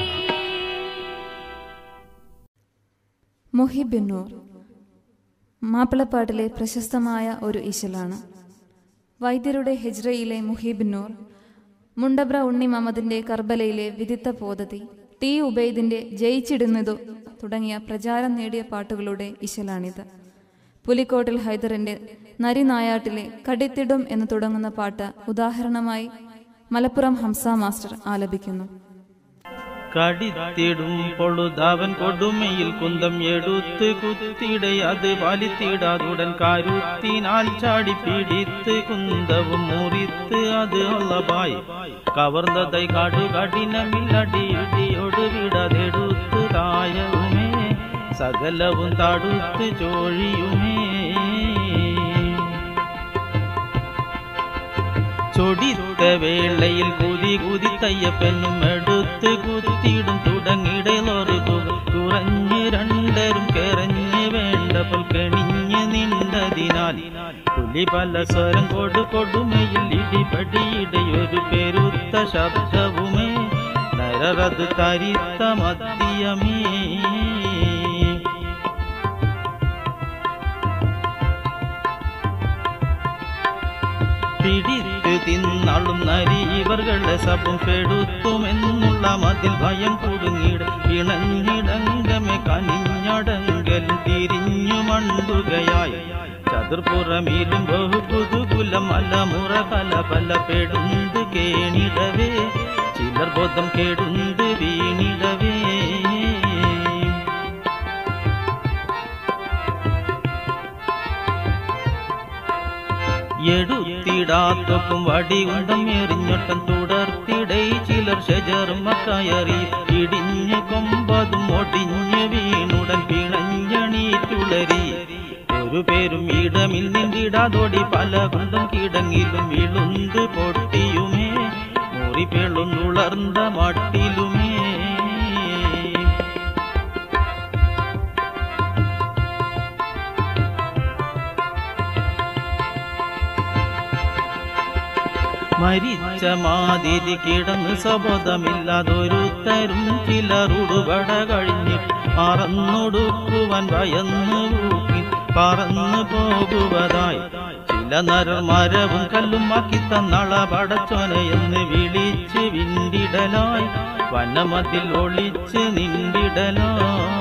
മൊഹിബിന്നൂർ മാപ്പിളപ്പാട്ടിലെ പ്രശസ്തമായ ഒരു ഇശലാണ് വൈദ്യരുടെ ഹെജ്രയിലെ മുഹീബിന്നൂർ മുണ്ടബ്ര ഉണ്ണി മമ്മദിന്റെ കർബലയിലെ വിദിത്ത പോതതി ടി ഉബൈദിന്റെ ജയിച്ചിടുന്നതു തുടങ്ങിയ പ്രചാരം നേടിയ പാട്ടുകളുടെ ഇശലാണിത് പുലിക്കോട്ടിൽ ഹൈദറിന്റെ നരിനായാട്ടിലെ കടിത്തിടും എന്ന് തുടങ്ങുന്ന പാട്ട് ഉദാഹരണമായി മലപ്പുറം ഹംസ മാസ്റ്റർ ആലപിക്കുന്നു കടിത്തിടും പൊഴുതവൻ കൊടുമയിൽ കുന്തം എടുത്ത് കുത്തിടെ അത് വലിത്തിടാതുടൻ കരുത്തിനാൽ ചാടി പിടിത്ത് കുന്തവും മുറിത്ത് അത് ഒള്ളവായി കവർന്നതൈ കാടു കഠിനമില്ലടി ഇടിയോട് വിടതെടുത്ത് തായവുമേ സകലവും തടുത്ത് ചോഴിയുമേ ചൊടിത്ത വേളയിൽ കുതി കുതി തയ്യപ്പനും എടുത്ത് കുത്തിയിടും തുടങ്ങിടലൊറുകുക കുറഞ്ഞ് രണ്ടരും കെറഞ്ഞ് വേണ്ടപ്പോൾ കെണിഞ്ഞ് നിന്നതിനാൽ പുലി പല സ്വരം കൊടു കൊടുമയിൽ ഇടിപടിയിടയൊരു പെരുത്ത ശബ്ദവുമേ നരറത് തരിത്ത മദ്യമേ പിടിത്ത് തിന്നാളും നരി ഇവർകളുടെ സഭം കെടുത്തുമെന്നുള്ള മതിൽ ഭയം കുടുങ്ങിട ഇണഞ്ഞിടങ്കമെ കനിഞ്ഞടങ്കലും തിരിഞ്ഞു മണ്ടുകയായി ചതുർപ്പുറമീലും ബഹുകുതുകുലം അലമുറ കല പല പെടുന്ത് കേണിടവേ ചിലർ ബോധം കേടുന്ത് വീണിടവേ എടുത്തിടാത്തൊക്കും വടി ഉണ്ടം എറിഞ്ഞൊട്ടം തുടർത്തിടൈ ചിലർ ഷജറും കയറി ഇടിഞ്ഞ് കൊമ്പതും ഒടിഞ്ഞ് വീണുടൻ പിണഞ്ഞണീറ്റുളരി ഒരു പേരും ഇടമിൽ നിന്നിടാതൊടി പല കുന്തം കിടങ്ങിലും വിളുന്ത് പൊട്ടിയുമേ മുറി പെളുന്നുളർന്ന മട്ടിലുമേ മരിച്ച മാതിരി കിടന്ന് സബോധമില്ലാതൊരുത്തരും ചിലറുടുപട കഴിഞ്ഞ് പറന്നൊടുക്കുവാൻ ഭയന്ന് ഊക്കി പറന്നു പോകുവതായി ചില നരർ മരവും കല്ലും ആക്കി തന്നള പടച്ചോനയെന്ന് വിളിച്ച് വിണ്ടിടലായി വനമതിൽ ഒളിച്ച് നിണ്ടിടലായി